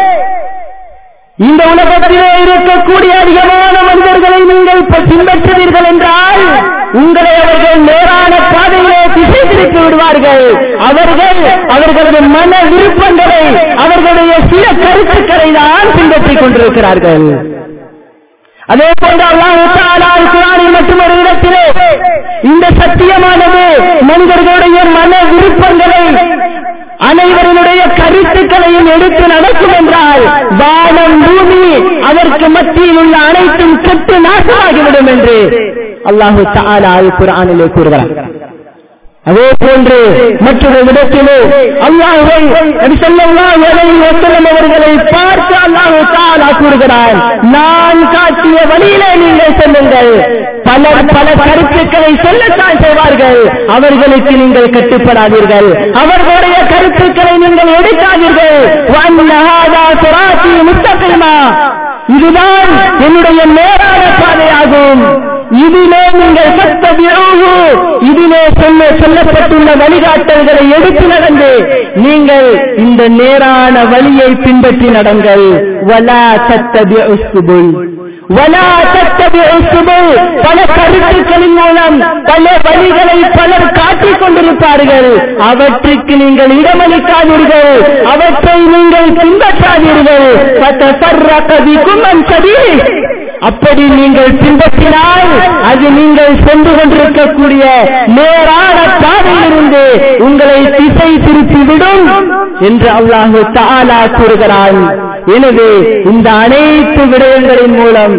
இந்த உலகத்திலே இருக்கக்கூடிய அதிகமான மனிதர்களை நீங்கள் பின்பற்றுவீர்கள் என்றால் உங்களை அவர்கள் நேரான பாதையிலே திசை திருப்பி விடுவார்கள் அவர்கள் அவர்களது மன விருப்பங்களை அவர்களுடைய சில கருத்துக்களை தான் பின்பற்றிக் கொண்டிருக்கிறார்கள் அதே போன்று அல்லாஹ் குரானில் மற்றும் ஒரு இடத்திலே இந்த சத்தியமானது மனிதர்களுடைய மன விருப்பங்களை அனைவருடைய கருத்துக்களையும் எடுத்து நடக்கும் என்றால் வானம் பூமி அதற்கு மத்தியில் உள்ள அனைத்தும் கெட்டு நாசமாகிவிடும் என்று அல்லாஹு தாலா குரானிலே கூறுகிறார் அதே போன்று மற்றொரு இடத்திலே அல்லாஹை ஸல்லல்லாஹு அலைஹி வஸல்லம் அவர்களை பார்த்து அல்லாஹ் தஆலா கூறுகிறார் நான் காட்டிய வழியிலே நீங்கள் செல்லுங்கள் பலர் பல கருத்துக்களை சொல்லத்தான் செய்வார்கள் அவர்களுக்கு நீங்கள் கட்டுப்படாதீர்கள் அவர்களுடைய கருத்துக்களை நீங்கள் எடுக்காதீர்கள் வஅன்ன ஹாதா சிராத்தி முஸ்தகிமா இதுதான் என்னுடைய நேரான பாதையாகும் இதிலே நீங்கள் சத்தபியூஹு இதிலே சொல்ல சொல்லப்பட்டுள்ள வழிகாட்டல்களை எடுத்து நடந்து நீங்கள் இந்த நேரான வழியை பின்பற்றி நடங்கள் வலா சத்தபிஉ சுபுல் வலா தத்தபிஉ சுபுல் பல கருத்துக்களின் மூலம் பல வழிகளை பலர் காட்டிக் கொண்டிருப்பார்கள் அவற்றுக்கு நீங்கள் இடமளிக்காதீர்கள் அவற்றை நீங்கள் பின்பற்றாதீர்கள் ஃபதஃபர்ரக பிகும் அன் சபீல் அப்படி நீங்கள் பின்பற்றினால் அது நீங்கள் சென்று கொண்டிருக்கக்கூடிய நேரான பாதையிலிருந்து உங்களை திசை திருப்பிவிடும் என்று அல்லாஹு தாலா கூறுகிறான் எனவே இந்த அனைத்து விடயங்களின் மூலம்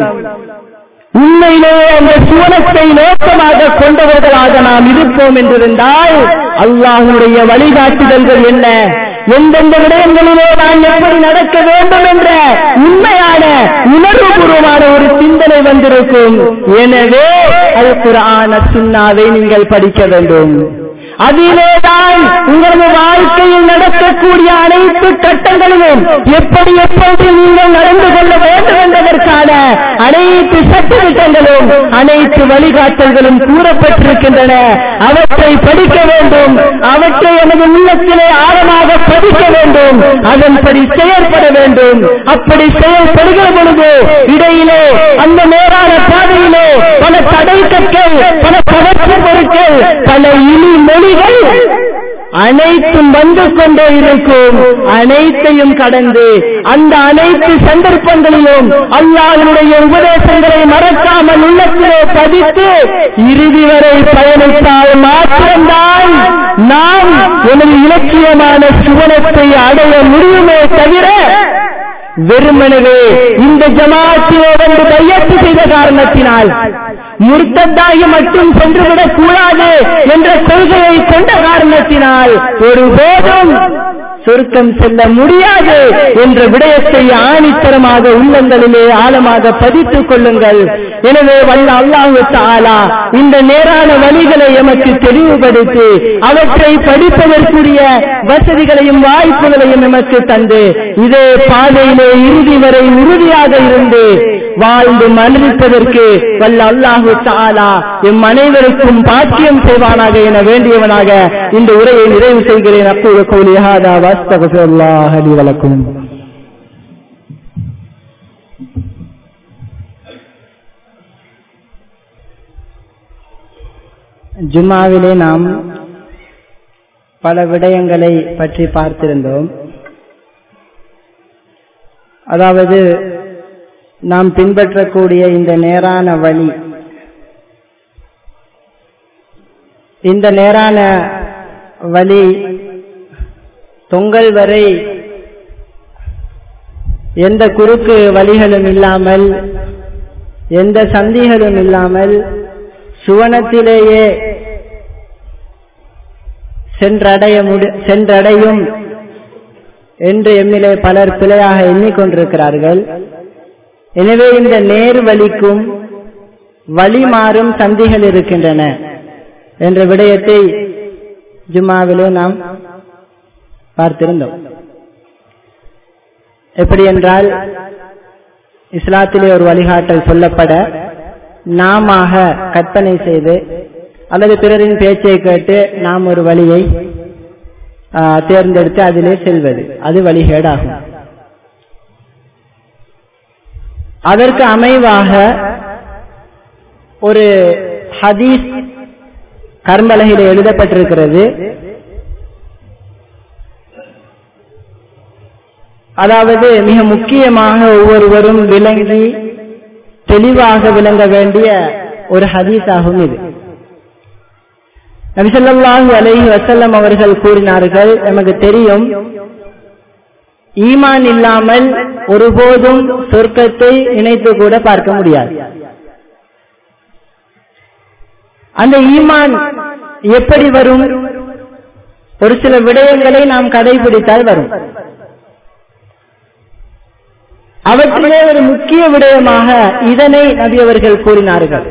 உண்மையிலே அந்த சுவனத்தை நோக்கமாக கொண்டவர்களாக நாம் இருப்போம் என்றிருந்தால் அல்லாஹுடைய வழிகாட்டுதல்கள் என்ன எந்தெந்த விடயங்களிலே நான் எப்படி நடக்க வேண்டும் என்ற உண்மையான உணர்வுபூர்வமான ஒரு சிந்தனை வந்திருக்கும் எனவே அது குரான சுண்ணாவை நீங்கள் படிக்க வேண்டும் அதிலேதான் உங்களது வாழ்க்கையில் நடக்கக்கூடிய அனைத்து கட்டங்களிலும் எப்படி எப்போது நீங்கள் நடந்து கொள்ள வேண்டும் என்பதற்கான அனைத்து சட்டத்திட்டங்களும் அனைத்து வழிகாட்டல்களும் கூறப்பட்டிருக்கின்றன அவற்றை படிக்க வேண்டும் அவற்றை எனது உள்ளத்திலே ஆழமாக படிக்க வேண்டும் அதன்படி செயல்பட வேண்டும் அப்படி செயல்படுகிற பொழுது இடையிலே அந்த நேரான பாதையிலே பல தடை கற்கள் பல கவர்ச்சி பொருட்கள் பல இனி மொழிகள் அனைத்தும் வந்து கொண்டே இருக்கும் அனைத்தையும் கடந்து அந்த அனைத்து சந்தர்ப்பங்களிலும் அல்லாஹனுடைய உபதேசங்களை மறக்காமல் உள்ளத்திலே பதித்து இறுதி வரை பயணித்தால் மாற்றம்தான் நாம் எனது இலட்சியமான சுவனத்தை அடைய முடியுமே தவிர வெறுமனவே இந்த ஜமாத்திலே வந்து கையெழுத்து செய்த காரணத்தினால் முர்த்தத்தாகி மட்டும் சென்றுவிடக் கூடாது என்ற கொள்கையை கொண்ட காரணத்தினால் ஒருபோதும் சொர்க்கம் செல்ல முடியாது என்ற விடயத்தை ஆணித்தரமாக உள்ளங்களிலே ஆழமாக பதித்துக் கொள்ளுங்கள் எனவே வல்ல அல்லாஹு தாலா இந்த நேரான வழிகளை எமக்கு தெளிவுபடுத்தி அவற்றை படிப்பதற்குரிய வசதிகளையும் வாய்ப்புகளையும் எமக்கு தந்து இதே பாதையிலே இறுதி வரை உறுதியாக இருந்து வாழ்ந்து மன்னிப்பதற்கு வல்ல அல்லாஹு தாலா எம் அனைவருக்கும் பாக்கியம் செய்வானாக என வேண்டியவனாக இந்த உரையை நிறைவு செய்கிறேன் அப்போது கோலியாதா வாஸ்தகல்லாஹ் அலி வழக்கும் ஜும்மாவிலே நாம் பல விடயங்களை பற்றி பார்த்திருந்தோம் அதாவது நாம் பின்பற்றக்கூடிய இந்த நேரான வழி இந்த நேரான வழி தொங்கல் வரை எந்த குறுக்கு வழிகளும் இல்லாமல் எந்த சந்திகளும் இல்லாமல் சுவனத்திலேயே சென்றடைய முடி சென்றடையும் என்று எம்மிலே பலர் பிழையாக எண்ணிக்கொண்டிருக்கிறார்கள் எனவே இந்த நேர் வழிக்கும் வழி மாறும் சந்திகள் இருக்கின்றன என்ற விடயத்தை ஜும்மாவிலே நாம் பார்த்திருந்தோம் எப்படி என்றால் இஸ்லாத்திலே ஒரு வழிகாட்டல் சொல்லப்பட நாம கற்பனை செய்து அல்லது பிறரின் பேச்சை கேட்டு நாம் ஒரு வழியை தேர்ந்தெடுத்து அதிலே செல்வது அது வழிகேடாகும் அதற்கு அமைவாக ஒரு ஹதீஸ் கர்மலகில எழுதப்பட்டிருக்கிறது அதாவது மிக முக்கியமாக ஒவ்வொருவரும் விளங்கி தெளிவாக விளங்க வேண்டிய ஒரு ஹதீஸ் ஆகும் இது நபிசல்லாஹு அலைஹி வசல்லம் அவர்கள் கூறினார்கள் நமக்கு தெரியும் ஈமான் இல்லாமல் ஒருபோதும் சொர்க்கத்தை இணைத்து கூட பார்க்க முடியாது அந்த ஈமான் எப்படி வரும் ஒரு சில விடயங்களை நாம் கடைபிடித்தால் வரும் அவற்றிலே ஒரு முக்கிய விடயமாக இதனை நபி அவர்கள் கூறினார்கள்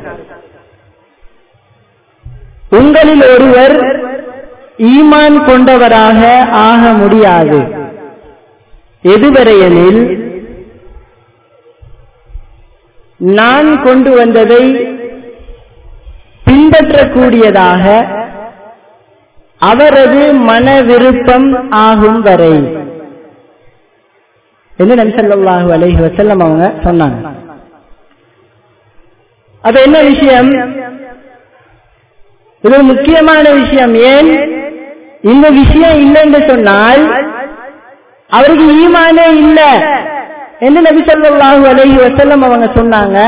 உங்களில் ஒருவர் ஈமான் கொண்டவராக ஆக முடியாது எதுவரையெனில் நான் கொண்டு வந்ததை பின்பற்றக்கூடியதாக அவரது மன விருப்பம் ஆகும் வரை என்று நபி ஸல்லல்லாஹு அலைஹி வஸல்லம் அவங்க சொன்னாங்க அப்ப என்ன விஷயம் இது ஒரு முக்கியமான விஷயம் ஏன் இந்த விஷயம் இல்லை என்று சொன்னால் அவருக்கு ஈமானே இல்ல என்று நபி ஸல்லல்லாஹு அலைஹி வஸல்லம் அவங்க சொன்னாங்க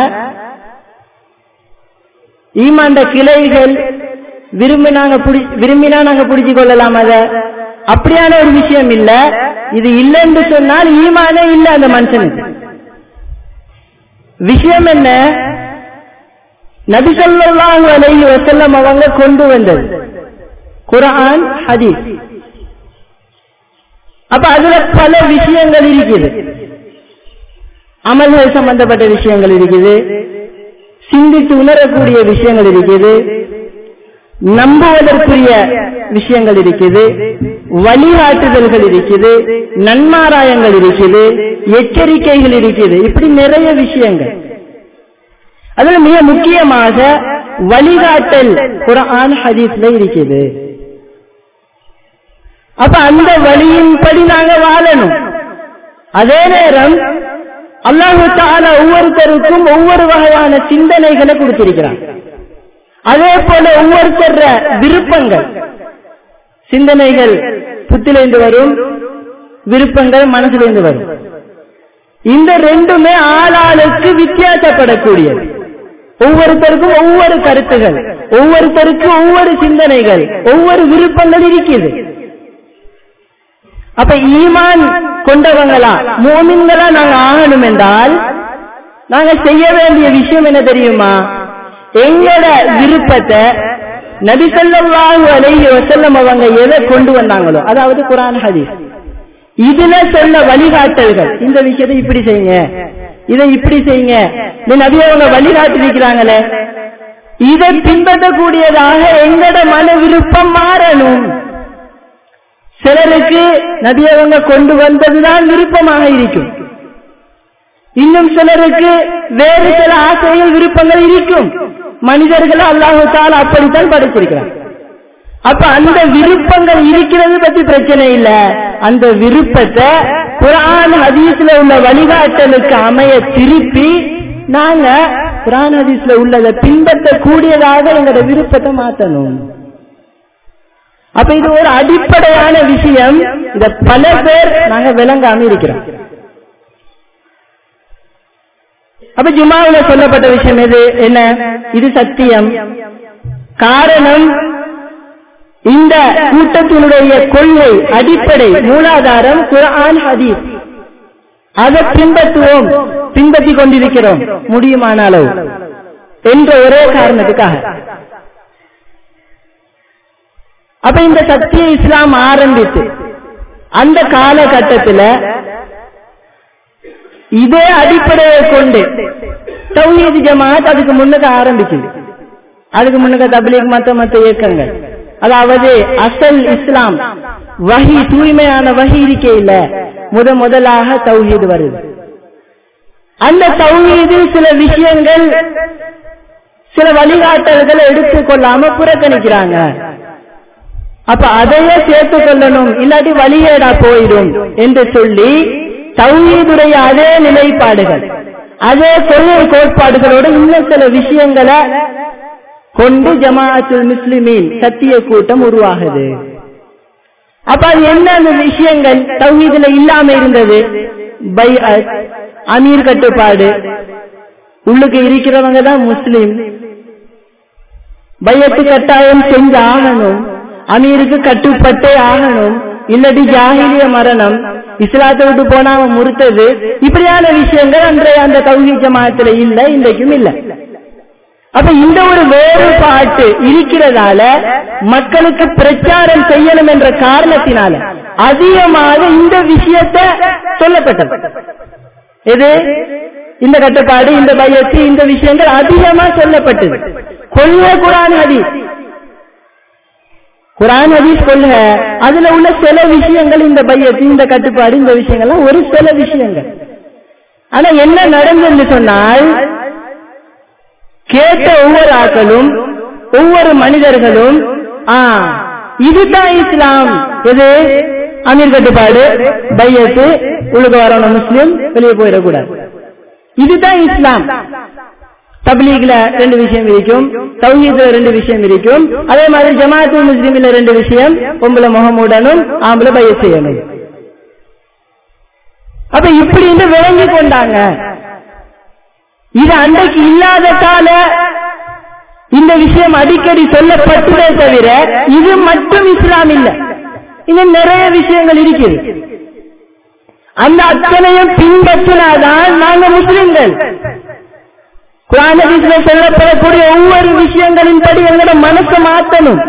ஈமாண்ட கிளைகள் விரும்பினாங்க விரும்பினா நாங்க புடிச்சு கொள்ளலாம் அத அப்படியான ஒரு விஷயம் இல்ல இது இல்லைன்னு சொன்னால் ஈமானே இல்ல அந்த மனுஷனுக்கு விஷயம் என்ன நபி ஸல்லல்லாஹு அலைஹி வஸல்லம் அவங்க கொண்டு வந்தது குர்ஆன் ஹதீஸ் அப்ப அதுல பல விஷயங்கள் இருக்குது அமல்கள் சம்பந்தப்பட்ட விஷயங்கள் இருக்குது சிந்தித்து உணரக்கூடிய விஷயங்கள் இருக்குது நம்புவதற்குரிய விஷயங்கள் இருக்குது வழிகாட்டுதல்கள் இருக்குது நன்மாராயங்கள் இருக்குது எச்சரிக்கைகள் இருக்குது இப்படி நிறைய விஷயங்கள் அதுல மிக முக்கியமாக வழிகாட்டல் குரான் ஹதீஸ்ல இருக்குது அப்ப அந்த வழியின்படி நாங்க வாழணும் அதே நேரம் அல்லாஹு தாலா ஒவ்வொருத்தருக்கும் ஒவ்வொரு வகையான சிந்தனைகளை கொடுத்திருக்கிறான் அதே போல ஒவ்வொருத்தர் விருப்பங்கள் சிந்தனைகள் புத்திலிருந்து வரும் விருப்பங்கள் மனசிலிருந்து வரும் இந்த ரெண்டுமே ஆளாளுக்கு வித்தியாசப்படக்கூடியது ஒவ்வொருத்தருக்கும் ஒவ்வொரு கருத்துகள் ஒவ்வொருத்தருக்கும் ஒவ்வொரு சிந்தனைகள் ஒவ்வொரு விருப்பங்கள் இருக்குது அப்ப ஈமான் கொண்டவங்களா மோமின்களா நாங்க ஆகணும் என்றால் நாங்க செய்ய வேண்டிய விஷயம் என்ன தெரியுமா எங்களோட விருப்பத்தை நபிசல்லாஹு அலைஹி வசல்லம் அவங்க எதை கொண்டு வந்தாங்களோ அதாவது குரான் ஹதீஸ் இதுல சொல்ல வழிகாட்டல்கள் இந்த விஷயத்தை இப்படி செய்யுங்க இதை இப்படி செய்யுங்க இந்த நபி அவங்க வழிகாட்டிருக்கிறாங்களே இதை பின்பற்றக்கூடியதாக எங்கட மன விருப்பம் மாறணும் சிலருக்கு நபி அவங்க கொண்டு வந்ததுதான் விருப்பமாக இருக்கும் இன்னும் சிலருக்கு வேறு சில ஆசைகள் விருப்பங்கள் இருக்கும் மனிதர்கள் அல்லாஹு தால அப்படித்தான் படைத்திருக்கிறார் அப்ப அந்த விருப்பங்கள் இருக்கிறது பத்தி பிரச்சனை இல்ல அந்த விருப்பத்தை குரான் ஹதீஸ்ல உள்ள வழிகாட்டலுக்கு அமைய திருப்பி நாங்க குரான் ஹதீஸ்ல உள்ளதை பின்பற்றக்கூடியதாக எங்களோட விருப்பத்தை மாத்தணும் அப்ப இது ஒரு அடிப்படையான விஷயம் இத பல பேர் நாங்க விளங்காம இருக்கிறோம் அப்ப ஜுமாவில சொல்லப்பட்ட விஷயம் எது என்ன இது சத்தியம் காரணம் இந்த கூட்டத்தினுடைய கொள்கை அடிப்படை மூலாதாரம் குரான் ஹதீஸ் அதை பின்பற்றுவோம் பின்பற்றி கொண்டிருக்கிறோம் முடியுமான அளவு என்ற ஒரே காரணத்துக்காக அப்ப இந்த சத்திய இஸ்லாம் ஆரம்பித்து அந்த காலகட்டத்தில் இதே அடிப்படையை கொண்டு தௌஹீத் ஜமாத் அதுக்கு முன்னுக்கு ஆரம்பிக்குது அதுக்கு முன்னுக்கு தபிலீக் மத்த மத்த இயக்கங்கள் அதாவது அசல் இஸ்லாம் வகி தூய்மையான வகி இருக்கே இல்ல முத முதலாக தௌஹீது வருது அந்த தௌஹீதில் சில விஷயங்கள் சில வழிகாட்டல்களை எடுத்துக்கொள்ளாம புறக்கணிக்கிறாங்க அப்ப அதையே சேர்த்துக் கொள்ளணும் இல்லாட்டி வழியேடா போயிடும் என்று சொல்லி தௌஹீதுடைய அதே நிலைப்பாடுகள் அதே கொள்கை கோட்பாடுகளோட இன்னும் சில விஷயங்களை கொண்டு ஜமாஅத்துல் முஸ்லிமீன் சத்திய கூட்டம் உருவாகுது அப்ப அது என்ன அந்த விஷயங்கள் தௌஹீதுல இல்லாம இருந்தது பை அமீர் கட்டுப்பாடு உள்ளுக்கு இருக்கிறவங்க தான் முஸ்லிம் பையத்து கட்டாயம் செஞ்சு ஆகணும் அமீருக்கு கட்டுப்பட்டே ஆகணும் இல்லாட்டி ஜாகிலிய மரணம் இஸ்லாத்தை விட்டு போனா அவன் முறுத்தது இப்படியான விஷயங்கள் அன்றைய அந்த தௌஹி ஜமாத்துல இல்ல இன்றைக்கும் இல்ல அப்ப இந்த ஒரு வேறுபாட்டு இருக்கிறதால மக்களுக்கு பிரச்சாரம் செய்யணும் என்ற காரணத்தினால அதிகமாக இந்த விஷயத்தை சொல்லப்பட்டது எது இந்த கட்டுப்பாடு இந்த பயத்து இந்த விஷயங்கள் அதிகமா சொல்லப்பட்டது கொள்க குரான் ஹதீஸ் குரான் ஹதீஸ் கொள்க அதுல உள்ள சில விஷயங்கள் இந்த பையத்து இந்த கட்டுப்பாடு இந்த விஷயங்கள்லாம் ஒரு சில விஷயங்கள் ஆனா என்ன நடந்ததுன்னு சொன்னால் கேட்ட ஒவ்வொரு ஆக்களும் ஒவ்வொரு மனிதர்களும் ஆ இதுதான் இஸ்லாம் எது அமீர் கட்டுப்பாடு பையத்து உலக வரணும் முஸ்லீம் வெளியே போயிடக்கூடாது இதுதான் இஸ்லாம் தப்லீக்ல ரெண்டு விஷயம் இருக்கும் தௌஹீத்ல ரெண்டு விஷயம் இருக்கும் அதே மாதிரி ஜமாத்து முஸ்லீம்ல ரெண்டு விஷயம் பொம்பளை முகமுடனும் ஆம்பளை பைய செய்யணும் அப்ப இப்படி இந்த விளங்கி கொண்டாங்க இது அன்றைக்கு இல்லாததால இந்த விஷயம் அடிக்கடி சொல்லப்பட்டதே தவிர இது மட்டும் இஸ்லாம் இல்ல இன்னும் நிறைய விஷயங்கள் இருக்குது அந்த அத்தனையும் பின்பற்றினாதான் நாங்க முஸ்லிம்கள் குரானதிஸ்ல சொல்லப்படக்கூடிய ஒவ்வொரு விஷயங்களின் படி எங்களோட மனசை மாத்தணும்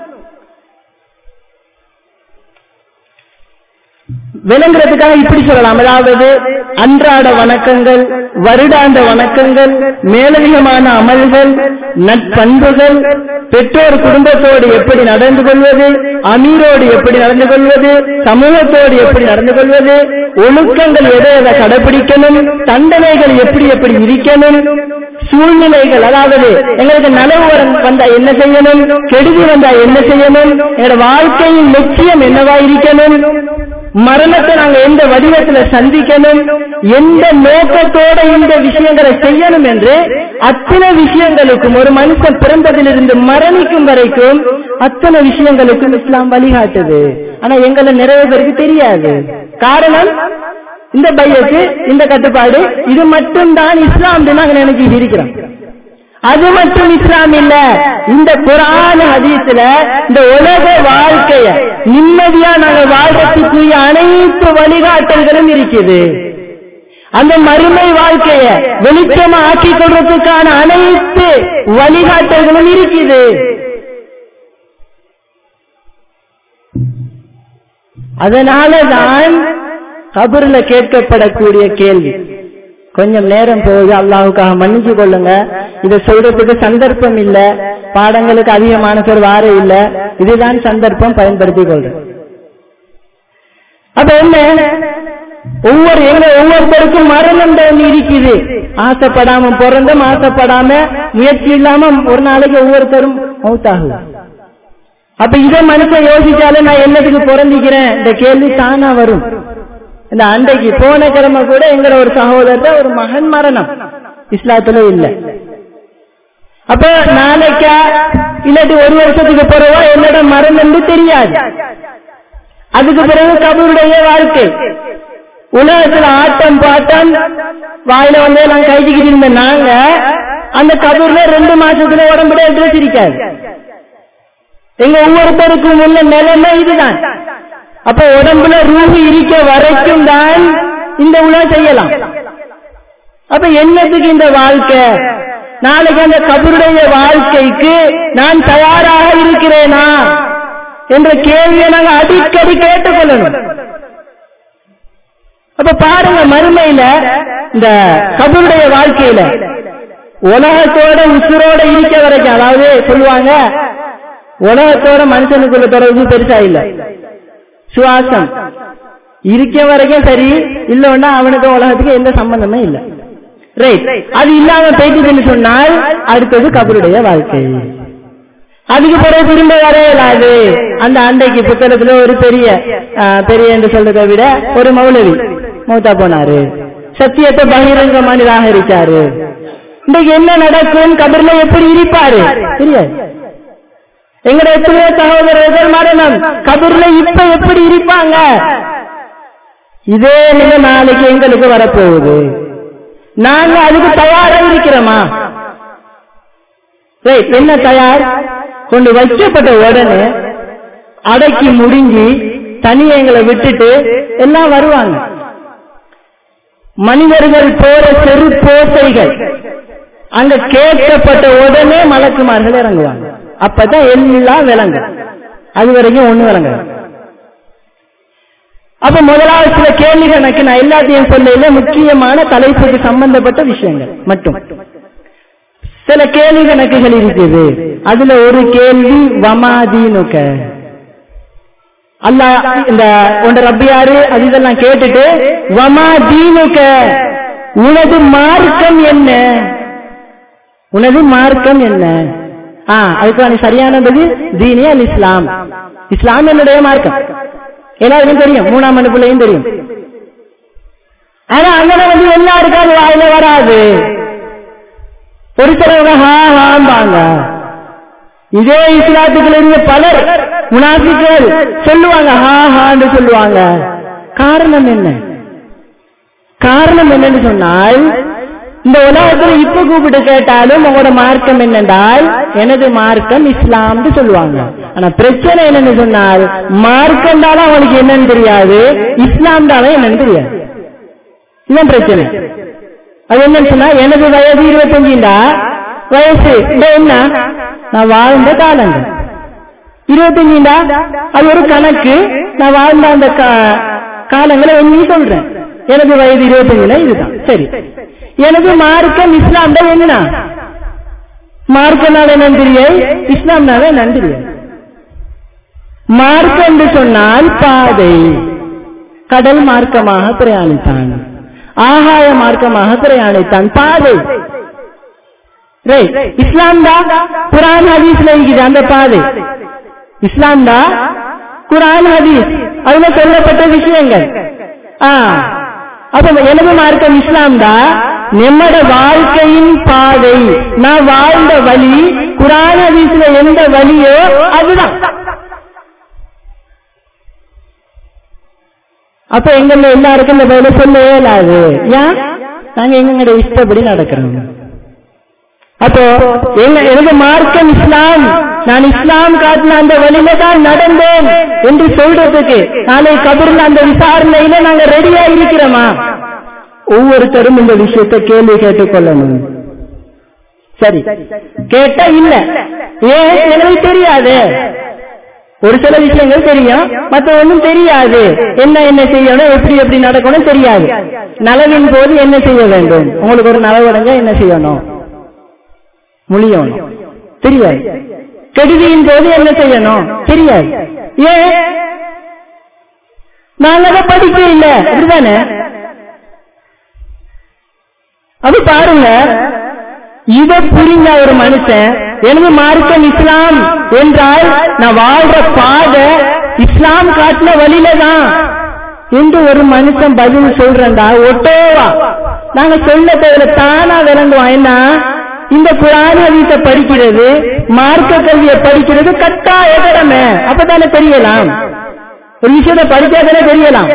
விளங்குறதுக்காக இப்படி சொல்லலாம் அதாவது அன்றாட வணக்கங்கள் வருடாந்த வணக்கங்கள் மேலதிகமான அமல்கள் நட்பண்புகள் பெற்றோர் குடும்பத்தோடு எப்படி நடந்து கொள்வது அமீரோடு எப்படி நடந்து கொள்வது சமூகத்தோடு எப்படி நடந்து கொள்வது ஒழுக்கங்கள் எதை எதை கடைபிடிக்கணும் தண்டனைகள் எப்படி எப்படி இருக்கணும் சூழ்நிலைகள் அதாவது எங்களுக்கு நலவு வந்தா என்ன செய்யணும் கெடுதி வந்தா என்ன செய்யணும் எங்களோட வாழ்க்கையின் லட்சியம் என்னவா இருக்கணும் மரணத்தை நாங்க எந்த வடிவத்துல சந்திக்கணும் எந்த நோக்கத்தோட இந்த விஷயங்களை செய்யணும் என்று அத்தனை விஷயங்களுக்கும் ஒரு மனுஷன் பிறந்ததிலிருந்து மரணிக்கும் வரைக்கும் அத்தனை விஷயங்களுக்கும் இஸ்லாம் வழிகாட்டுது ஆனா எங்களை நிறைய பேருக்கு தெரியாது காரணம் இந்த பையக்கு இந்த கட்டுப்பாடு இது மட்டும் தான் இஸ்லாம் நாங்க நினைச்சிட்டு இருக்கிறோம் அது மட்டும் இஸ்லாம் இல்ல இந்த குரான் ஹதீஸ்ல இந்த உலக வாழ்க்கைய நிம்மதியா நாங்க வாழ்றதுக்குரிய அனைத்து வழிகாட்டல்களும் இருக்குது அந்த மறுமை வாழ்க்கைய வெளிச்சமா ஆக்கி கொள்றதுக்கான அனைத்து வழிகாட்டல்களும் இருக்குது அதனாலதான் கபூர்ல கேட்கப்படக்கூடிய கேள்வி கொஞ்சம் நேரம் போகுது அல்லாவுக்காக மன்னிச்சு கொள்ளுங்க இதை சொல்றதுக்கு சந்தர்ப்பம் இல்ல பாடங்களுக்கு அதிகமான பேர் வார இல்ல இதுதான் சந்தர்ப்பம் பயன்படுத்திக் கொள்றேன் அப்ப என்ன ஒவ்வொரு எங்க ஒவ்வொருத்தருக்கும் மரணம் தான் இருக்குது ஆசைப்படாம பிறந்தும் ஆசைப்படாம முயற்சி இல்லாம ஒரு நாளைக்கு ஒவ்வொருத்தரும் மௌத்தாகும் அப்ப இதை மனுஷன் யோசிச்சாலே நான் என்னத்துக்கு பிறந்திக்கிறேன் இந்த கேள்வி தானா வரும் இந்த அண்டைக்கு போன கிழமை கூட எங்கிற ஒரு சகோதரர் ஒரு மகன் மரணம் இஸ்லாத்துல இல்ல அப்ப நாளைக்கா இல்லாட்டி ஒரு வருஷத்துக்கு பிறவா என்னோட மரணம் தெரியாது அதுக்கு பிறகு கபருடைய வாழ்க்கை உலகத்துல ஆட்டம் பாட்டம் வாயில வந்து நான் கைச்சிக்கிட்டு இருந்த நாங்க அந்த கபூர்ல ரெண்டு மாசத்துல உடம்புல ட்ரெஸ் இருக்காது எங்க ஒவ்வொருத்தருக்கும் உள்ள நிலைமை இதுதான் அப்ப உடம்புல ரூபு இருக்க வரைக்கும் தான் இந்த உலகம் செய்யலாம் அப்ப என்னத்துக்கு இந்த வாழ்க்கை நாளைக்கு அந்த கபருடைய வாழ்க்கைக்கு நான் தயாராக இருக்கிறேனா என்ற கேள்வியை நாங்க அடிக்கடி கேட்டுக்கொள்ளணும் அப்ப பாருங்க மறுமையில இந்த கபருடைய வாழ்க்கையில உலகத்தோட உசுரோட இருக்க வரைக்கும் அதாவது சொல்லுவாங்க உலகத்தோட மனுஷனுக்குள்ள தொடர்பு பெருசா இல்ல சுவாசம் இருக்க வரைக்கும் சரி இல்லன்னா அவனுக்கு உலகத்துக்கு எந்த சம்பந்தமே இல்ல ரைட் அது இல்லாம போயிட்டுன்னு சொன்னால் அடுத்தது கபருடைய வாழ்க்கை அதுக்கு பிறகு திரும்ப வர இயலாது அந்த அண்டைக்கு புத்தகத்துல ஒரு பெரிய பெரிய என்று சொல்றதை விட ஒரு மௌலவி மூத்தா போனாரு சத்தியத்தை பகிரங்கமா நிராகரிச்சாரு இன்றைக்கு என்ன நடக்கும் கபர்ல எப்படி இருப்பாரு தெரியாது எங்கட எத்தனையோ சகோதரர்கள் மரணம் கபர்ல இப்ப எப்படி இருப்பாங்க இதே நிலை நாளைக்கு எங்களுக்கு வரப்போகுது நாங்க அதுக்கு தயாரா இருக்கிறோமா என்ன தயார் கொண்டு வைக்கப்பட்ட உடனே அடக்கி முடிஞ்சு தனியை எங்களை விட்டுட்டு எல்லாம் வருவாங்க மனிதர்கள் போற செரு போசைகள் அங்க கேட்கப்பட்ட உடனே மலக்குமார்கள் இறங்குவாங்க அப்பதான் எல்லாம் விளங்கும் அது வரைக்கும் ஒண்ணு விளங்க அப்ப முதலாவது சில கேள்வி கணக்கு நான் எல்லாத்தையும் சொல்லல முக்கியமான தலைப்புக்கு சம்பந்தப்பட்ட விஷயங்கள் மட்டும் சில கேள்வி கணக்குகள் இருக்குது அதுல ஒரு கேள்வி வமாதீனுக்க அல்லா இந்த உண்ட ரப்பியாரு அது இதெல்லாம் கேட்டுட்டு வமா தீனுக்க உனது மார்க்கம் என்ன உனது மார்க்கம் என்ன ஆ அதுக்கு சரியானது தீனே அல் இஸ்லாம் இஸ்லாம் என்னுடைய மார்க்கம் எல்லாருக்கும் தெரியும் மூணாம் மனுப்புலையும் தெரியும் ஆனா அங்கே வந்து எல்லாருக்கும் அது வாயில வராது ஒரு சிலவங்க ஹா ஹாம்பாங்க இதே இஸ்லாத்துக்குள்ள இருந்த பலர் முனாஃபிக்கள் சொல்லுவாங்க ஹா ஹான்னு சொல்லுவாங்க காரணம் என்ன காரணம் என்னன்னு சொன்னால் இந்த உலகத்துல இப்ப கூப்பிட்டு கேட்டாலும் உங்களோட மார்க்கம் என்னென்றால் எனது மார்க்கம் இஸ்லாம்னு சொல்லுவாங்க ஆனா பிரச்சனை என்னன்னு சொன்னால் மார்க்கம் தான் அவனுக்கு என்னன்னு தெரியாது இஸ்லாம் தான் என்னன்னு தெரியாது இதுதான் பிரச்சனை அது என்னன்னு சொன்னா எனது வயது இருபத்தஞ்சுண்டா வயசு இந்த என்ன நான் வாழ்ந்த காலங்கள் இருபத்தஞ்சுண்டா அது ஒரு கணக்கு நான் வாழ்ந்த அந்த காலங்களை எண்ணி சொல்றேன் எனது வயது இருபத்தஞ்சுல இதுதான் சரி எனது மார்க்கம் இஸ்லாம் தான் என்ன மார்க்கனால என்னன்னு தெரியாது இஸ்லாம்னால என்னன்னு தெரியாது மார்க்கம் என்று சொன்னால் பாதை கடல் மார்க்கமாக பிரயாணித்தான் ஆகாய மார்க்கமாக பிரயாணித்தான் பாதை இஸ்லாம் தான் குரான் ஹதீஸ்ல இருக்குது அந்த பாதை இஸ்லாம் தான் குரான் ஹதீஸ் அதுல சொல்லப்பட்ட விஷயங்கள் அப்ப எனது மார்க்கம் இஸ்லாம் தான் நம்மட வாழ்க்கையின் பாதை நான் வாழ்ந்த வழி குரான் ஹதீஸ்ல எந்த வழியோ அதுதான் அப்ப எங்கள்ல எல்லாருக்கும் இந்த பதில சொல்ல இயலாது ஏன் நாங்க எங்களோட இஷ்டப்படி நடக்கிறோம் அப்போ எங்க எனது மார்க்கம் இஸ்லாம் நான் இஸ்லாம் காட்டின அந்த வழியில தான் நடந்தேன் என்று சொல்றதுக்கு நாளை கபர்ல அந்த விசாரணையில நாங்க ரெடியா இருக்கிறோமா ஒவ்வொருத்தரும் இந்த விஷயத்தை கேள்வி கேட்டுக் கொள்ளணும் சரி கேட்டா இல்ல ஏன் எனக்கு தெரியாது ஒரு சில விஷயங்கள் தெரியும் மத்த ஒன்றும் தெரியாது என்ன என்ன செய்யணும் எப்படி எப்படி நடக்கணும் தெரியாது நலவின் போது என்ன செய்ய வேண்டும் உங்களுக்கு ஒரு நலவடைஞ்சா என்ன செய்யணும் மொழியணும் தெரியாது கெடுதியின் போது என்ன செய்யணும் தெரியாது ஏன் நாங்க அதை படிக்க இல்ல அப்படிதானே அது பாருங்க இத புரிஞ்ச ஒரு மனுஷன் எனக்கு மார்க்கம் இஸ்லாம் என்றால் நான் வாழ்ற பாதை இஸ்லாம் காட்டின வழியில தான் என்று ஒரு மனுஷன் பதில் சொல்றா ஒட்டோவா நாங்க சொல்ல தேவையில்ல தானா விளங்குவோம் என்ன இந்த புராண வீட்டை படிக்கிறது மார்க்க கல்வியை படிக்கிறது கட்டாய கடமை அப்பதானே தெரியலாம் ஒரு விஷயத்தை படிச்சாதானே தெரியலாம்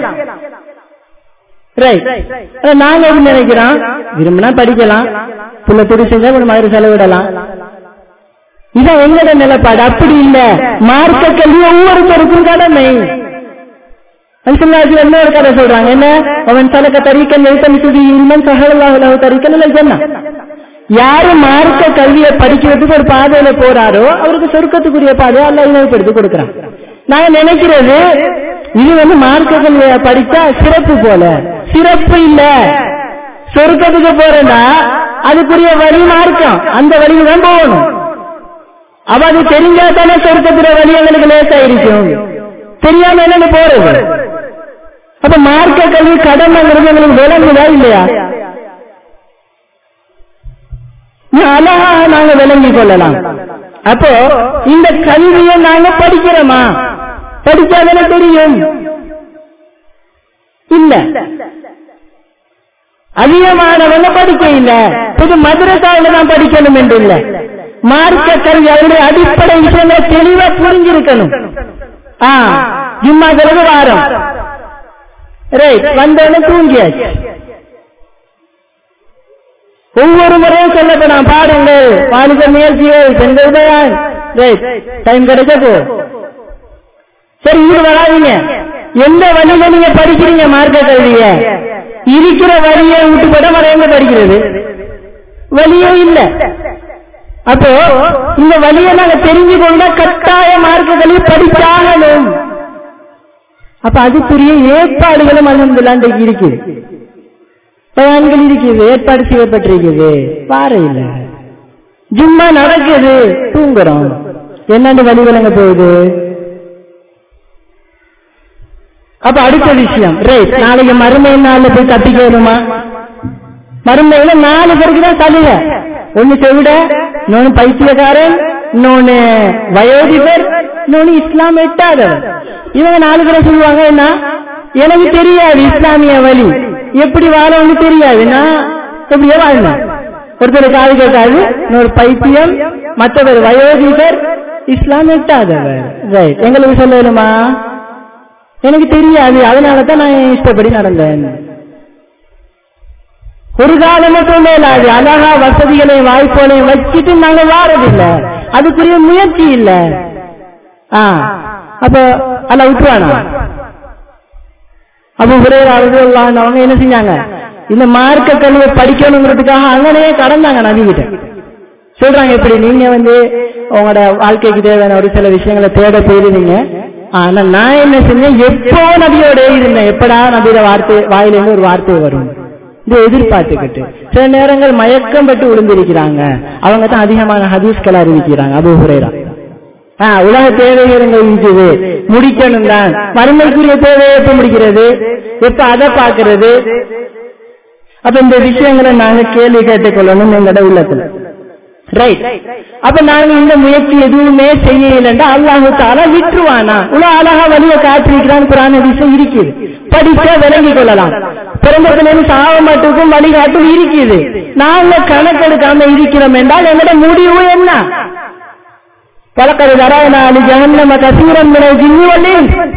ரைட் நாங்க எப்படி நினைக்கிறோம் விரும்பினா படிக்கலாம் புள்ள துடி செஞ்சா கொஞ்சம் மாதிரி செலவிடலாம் இதான் எங்களோட நிலைப்பாடு அப்படி இல்ல மார்க்க கல்வி ஒவ்வொருத்தருக்கும் கடமை என்ன ஒரு கதை சொல்றாங்க என்ன அவன் தலக்க தரிக்கன் எழுத்தம் சுடி இல்மன் சகலாக தரிக்கன் இல்லை சொன்னா யாரு மார்க்க கல்வியை படிக்கிறதுக்கு ஒரு பாதையில போறாரோ அவருக்கு சொருக்கத்துக்குரிய பாதையை அல்ல இனப்படுத்தி கொடுக்கிறான் நான் நினைக்கிறது இது வந்து மார்க்க கல்வியை படித்தா சிறப்பு போல சிறப்பு இல்ல சொருக்கத்துக்கு போறேன்னா அதுக்குரிய வழி மார்க்கம் அந்த வழியில தான் போகணும் அவ அது தெரிஞ்சா தானே சொருக்கத்துற வழி எங்களுக்கு லேசா இருக்கும் தெரியாம என்னன்னு போறது அப்ப மார்க்க கல்வி கடமைங்கிறது எங்களுக்கு விளங்குதா இல்லையா அழகா நாங்க விளங்கி கொள்ளலாம் அப்போ இந்த கல்வியை நாங்க படிக்கிறோமா படிச்சாதானே தெரியும் இல்ல அதிகமானவங்க படிக்க இல்ல புது மதுரசாவில தான் படிக்கணும் என்று இல்ல மார்க்க கல்வி அதனுடைய அடிப்படை விஷயங்களை தெளிவா புரிஞ்சிருக்கணும் ஆ ஜும்மா கிழகு வாரம் ரைட் வந்தவன தூங்கியாச்சு ஒவ்வொரு முறையும் சொல்லப்படும் பாருங்கள் வாலிப முயற்சிகள் பெண்கள் பயான் ரைட் டைம் கிடைச்சப்போ சரி இது வராதிங்க எந்த வழியில நீங்க படிக்கிறீங்க மார்க்க கல்விய இருக்கிற வழியை விட்டு போட வர எங்க படிக்கிறது வழியே இல்ல அப்போ இந்த வழியை நாங்க தெரிஞ்சு கொண்ட கட்டாய மார்க்கங்களை படிச்சாகணும் அப்ப அதுக்குரிய ஏற்பாடுகளும் அலமதுல்லாண்டைக்கு இருக்குது பயான்கள் இருக்குது ஏற்பாடு செய்யப்பட்டிருக்குது பாறை இல்ல ஜும்மா நடக்குது தூங்குறோம் என்னண்டு வழி விளங்க போகுது அப்ப அடுத்த விஷயம் ரைட் நாளைக்கு மறுமை நாள்ல போய் தப்பிக்கணுமா மறுமையில நாலு பேருக்கு தான் சலுகை ஒண்ணு செவிட இன்னொன்னு பைத்தியக்காரன் இன்னொன்னு வயோதிபர் இன்னொன்னு இஸ்லாம் எட்டாதவர் இவங்க நாலு பேரை சொல்லுவாங்க என்ன எனக்கு தெரியாது இஸ்லாமிய வழி எப்படி வாழணும்னு தெரியாது நான் எப்படியோ வாழ்ந்தேன் ஒருத்தர் காது கேட்காது இன்னொரு பைத்தியம் மற்றவர் வயோதிபர் இஸ்லாம் எட்டாதவர் ரைட் எங்களுக்கு சொல்லணுமா எனக்கு தெரியாது அதனால தான் நான் இஷ்டப்படி நடந்தேன் ஒரு காலமும் சொல்லலாது அழகா வசதிகளையும் வாய்ப்புகளையும் வச்சுட்டு நாங்க வாரதில்லை அதுக்குரிய முயற்சி இல்ல ஆ அப்ப அல்ல விட்டுவானா அப்ப ஒரே அவங்க என்ன செஞ்சாங்க இந்த மார்க்க கல்வியை படிக்கணுங்கிறதுக்காக அங்கனையே கடந்தாங்க நபி கிட்ட சொல்றாங்க எப்படி நீங்க வந்து உங்களோட வாழ்க்கைக்கு தேவையான ஒரு சில விஷயங்களை தேட போயிருந்தீங்க ஆனா நான் என்ன செஞ்சேன் எப்போ நபியோட இருந்தேன் எப்படா நபியோட வார்த்தை வாயிலிருந்து ஒரு வார்த்தை வரும் இதை எதிர்பார்த்துக்கிட்டு சில நேரங்கள் மயக்கம் பட்டு விழுந்திருக்கிறாங்க அவங்க தான் அதிகமான ஹதீஸ்களை அறிவிக்கிறாங்க அபு ஹுரேரா ஆஹ் உலக தேவைகள் இருக்குது முடிக்கணும் தான் வறுமைக்குரிய தேவையை எப்ப முடிக்கிறது எப்ப அதை பாக்குறது அப்ப இந்த விஷயங்களை நாங்க கேள்வி கேட்டுக்கொள்ளணும் எங்களோட உள்ளத்துல ரைட் அப்ப நாங்க இந்த முயற்சி எதுவுமே செய்யலண்டா அல்லாஹு தாலா விட்டுருவானா உலக அழகா வழிய காட்டிருக்கிறான் புராண விஷயம் இருக்குது படிச்சா விளங்கி கொள்ளலாம் பிறந்ததுலேருந்து சாவ மட்டுக்கும் வழிகாட்டும் இருக்குது நாங்க கணக்கெடுக்காம இருக்கிறோம் என்றால் எங்களோட முடிவு என்ன பழக்கது தராயனா அலி ஜஹன்னம கசீரம் ஜின்னி வள்ளி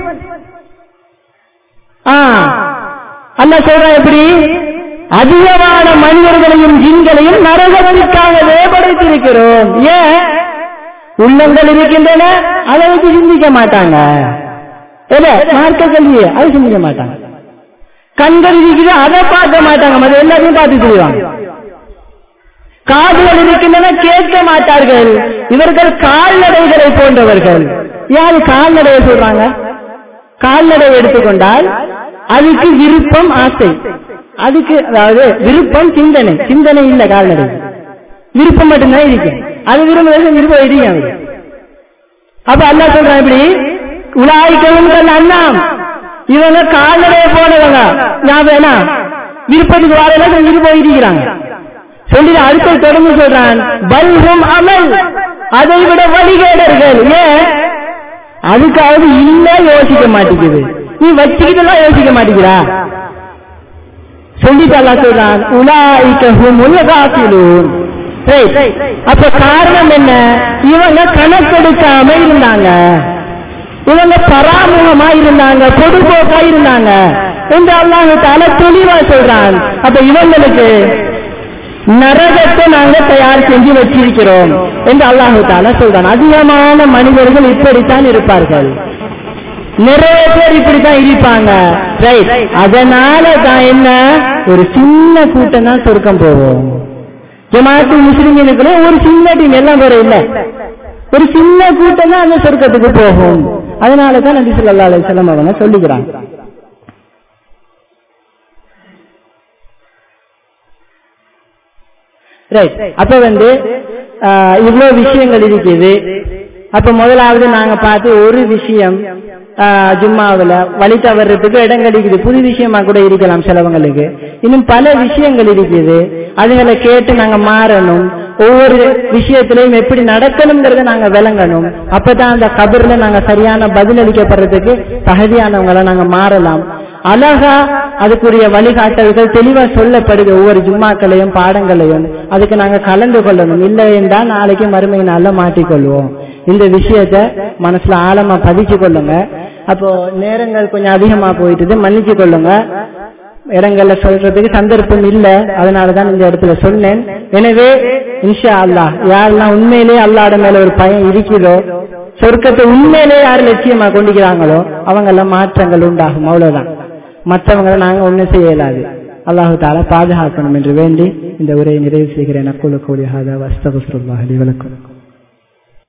ஆ அல்ல சொல்றான் எப்படி அதிகமான மனிதர்களையும் ஜின்களையும் நரகத்திற்காகவே படைத்திருக்கிறோம் ஏன் உள்ளங்கள் இருக்கின்றன அதை வச்சு சிந்திக்க மாட்டாங்க மார்க்க கல்வியை அது சிந்திக்க மாட்டாங்க கண்கள் இருக்குது அதை பார்க்க மாட்டாங்க மற்ற எல்லாத்தையும் பார்த்து தெரிவாங்க காதுகள் இருக்கின்றன கேட்க மாட்டார்கள் இவர்கள் கால்நடைகளை போன்றவர்கள் யாரு கால்நடையை சொல்றாங்க கால்நடை எடுத்துக்கொண்டால் அதுக்கு விருப்பம் ஆசை அதுக்கு அதாவது விருப்பம் சிந்தனை சிந்தனை இல்ல கால்நடை விருப்பம் மட்டும்தான் இருக்கு அது விரும்புறது விருப்பம் இருக்கு அவரு அப்ப அல்லா சொல்றான் இப்படி உலாய்க்கவும் அண்ணாம் இவங்க கால்நடையை போனவங்க ஞாபகம் என்ன விருப்பத்துக்கு வாழையில செஞ்சுட்டு போயிருக்கிறாங்க சொல்லி அடுத்த தொடர்ந்து சொல்றான் பல்கும் அமல் அதை விட வழிகேடர்கள் ஏன் அதுக்காவது இல்ல யோசிக்க மாட்டேங்குது நீ வச்சுக்கிட்டு யோசிக்க மாட்டேங்கிறா சொல்லிட்டு அல்லா சொல்றான் உலாய்க்கும் உலகாத்திலும் அப்ப காரணம் என்ன இவங்க கணக்கெடுக்காம இருந்தாங்க இவங்க பராமுகமா இருந்தாங்க பொதுபோக்கா இருந்தாங்க என்று அல்லாஹு தால தெளிவா சொல்றான் அப்ப இவங்களுக்கு நரகத்தை நாங்க தயார் செஞ்சு வச்சிருக்கிறோம் என்று அல்லாஹு தால சொல்றான் அதிகமான மனிதர்கள் இப்படித்தான் இருப்பார்கள் நிறைய பேர் இப்படித்தான் இருப்பாங்க ரைட் அதனால தான் என்ன ஒரு சின்ன கூட்டம் தான் சொர்க்கம் போவோம் ஜமாத்து முஸ்லிம்களுக்குள்ள ஒரு சின்ன டீம் எல்லாம் வேற இல்ல ஒரு சின்ன கூட்டம் தான் அந்த சொர்க்கத்துக்கு போகும் அதனால தான் நபி சொல்லா அலிஸ்லாம் அவங்க சொல்லிக்கிறாங்க ரைட் அப்ப வந்து இவ்வளவு விஷயங்கள் இருக்குது அப்ப முதலாவது நாங்க பார்த்து ஒரு விஷயம் ஜும்மாவில் வழி தவறதுக்கு இடம் கிடைக்குது புது விஷயமா கூட இருக்கலாம் சிலவங்களுக்கு இன்னும் பல விஷயங்கள் இருக்குது அதுகளை கேட்டு நாங்க மாறணும் ஒவ்வொரு விஷயத்திலையும் எப்படி நடக்கணுங்கிறத நாங்க விளங்கணும் அப்பதான் அந்த கபர்ல நாங்க சரியான பதில் அளிக்கப்படுறதுக்கு தகுதியானவங்களை நாங்க மாறலாம் அழகா அதுக்குரிய வழிகாட்டல்கள் தெளிவா சொல்லப்படுது ஒவ்வொரு ஜும்மாக்களையும் பாடங்களையும் அதுக்கு நாங்க கலந்து கொள்ளணும் இல்லை என்றால் நாளைக்கு மறுமை நாள்ல மாட்டிக்கொள்வோம் இந்த விஷயத்த மனசுல ஆழமா பதிச்சு கொள்ளுங்க அப்போ நேரங்கள் கொஞ்சம் அதிகமா போயிட்டு மன்னிச்சு கொள்ளுங்க இடங்கள்ல சொல்றதுக்கு சந்தர்ப்பம் இல்ல அதனாலதான் இந்த இடத்துல சொன்னேன் எனவே இன்ஷா அல்லா யாரெல்லாம் உண்மையிலே அல்லாட மேல ஒரு பயம் இருக்குதோ சொர்க்கத்தை உண்மையிலே யார் லட்சியமா கொண்டிருக்கிறாங்களோ அவங்க எல்லாம் மாற்றங்கள் உண்டாகும் அவ்வளவுதான் மற்றவங்களை நாங்க ஒண்ணும் செய்ய இயலாது அல்லாஹு தாலா பாதுகாக்கணும் என்று வேண்டி இந்த உரையை நிறைவு செய்கிறேன் அக்குலு கோலி ஹாதா வஸ்தகுல்லாஹ் அலி வலக்கும்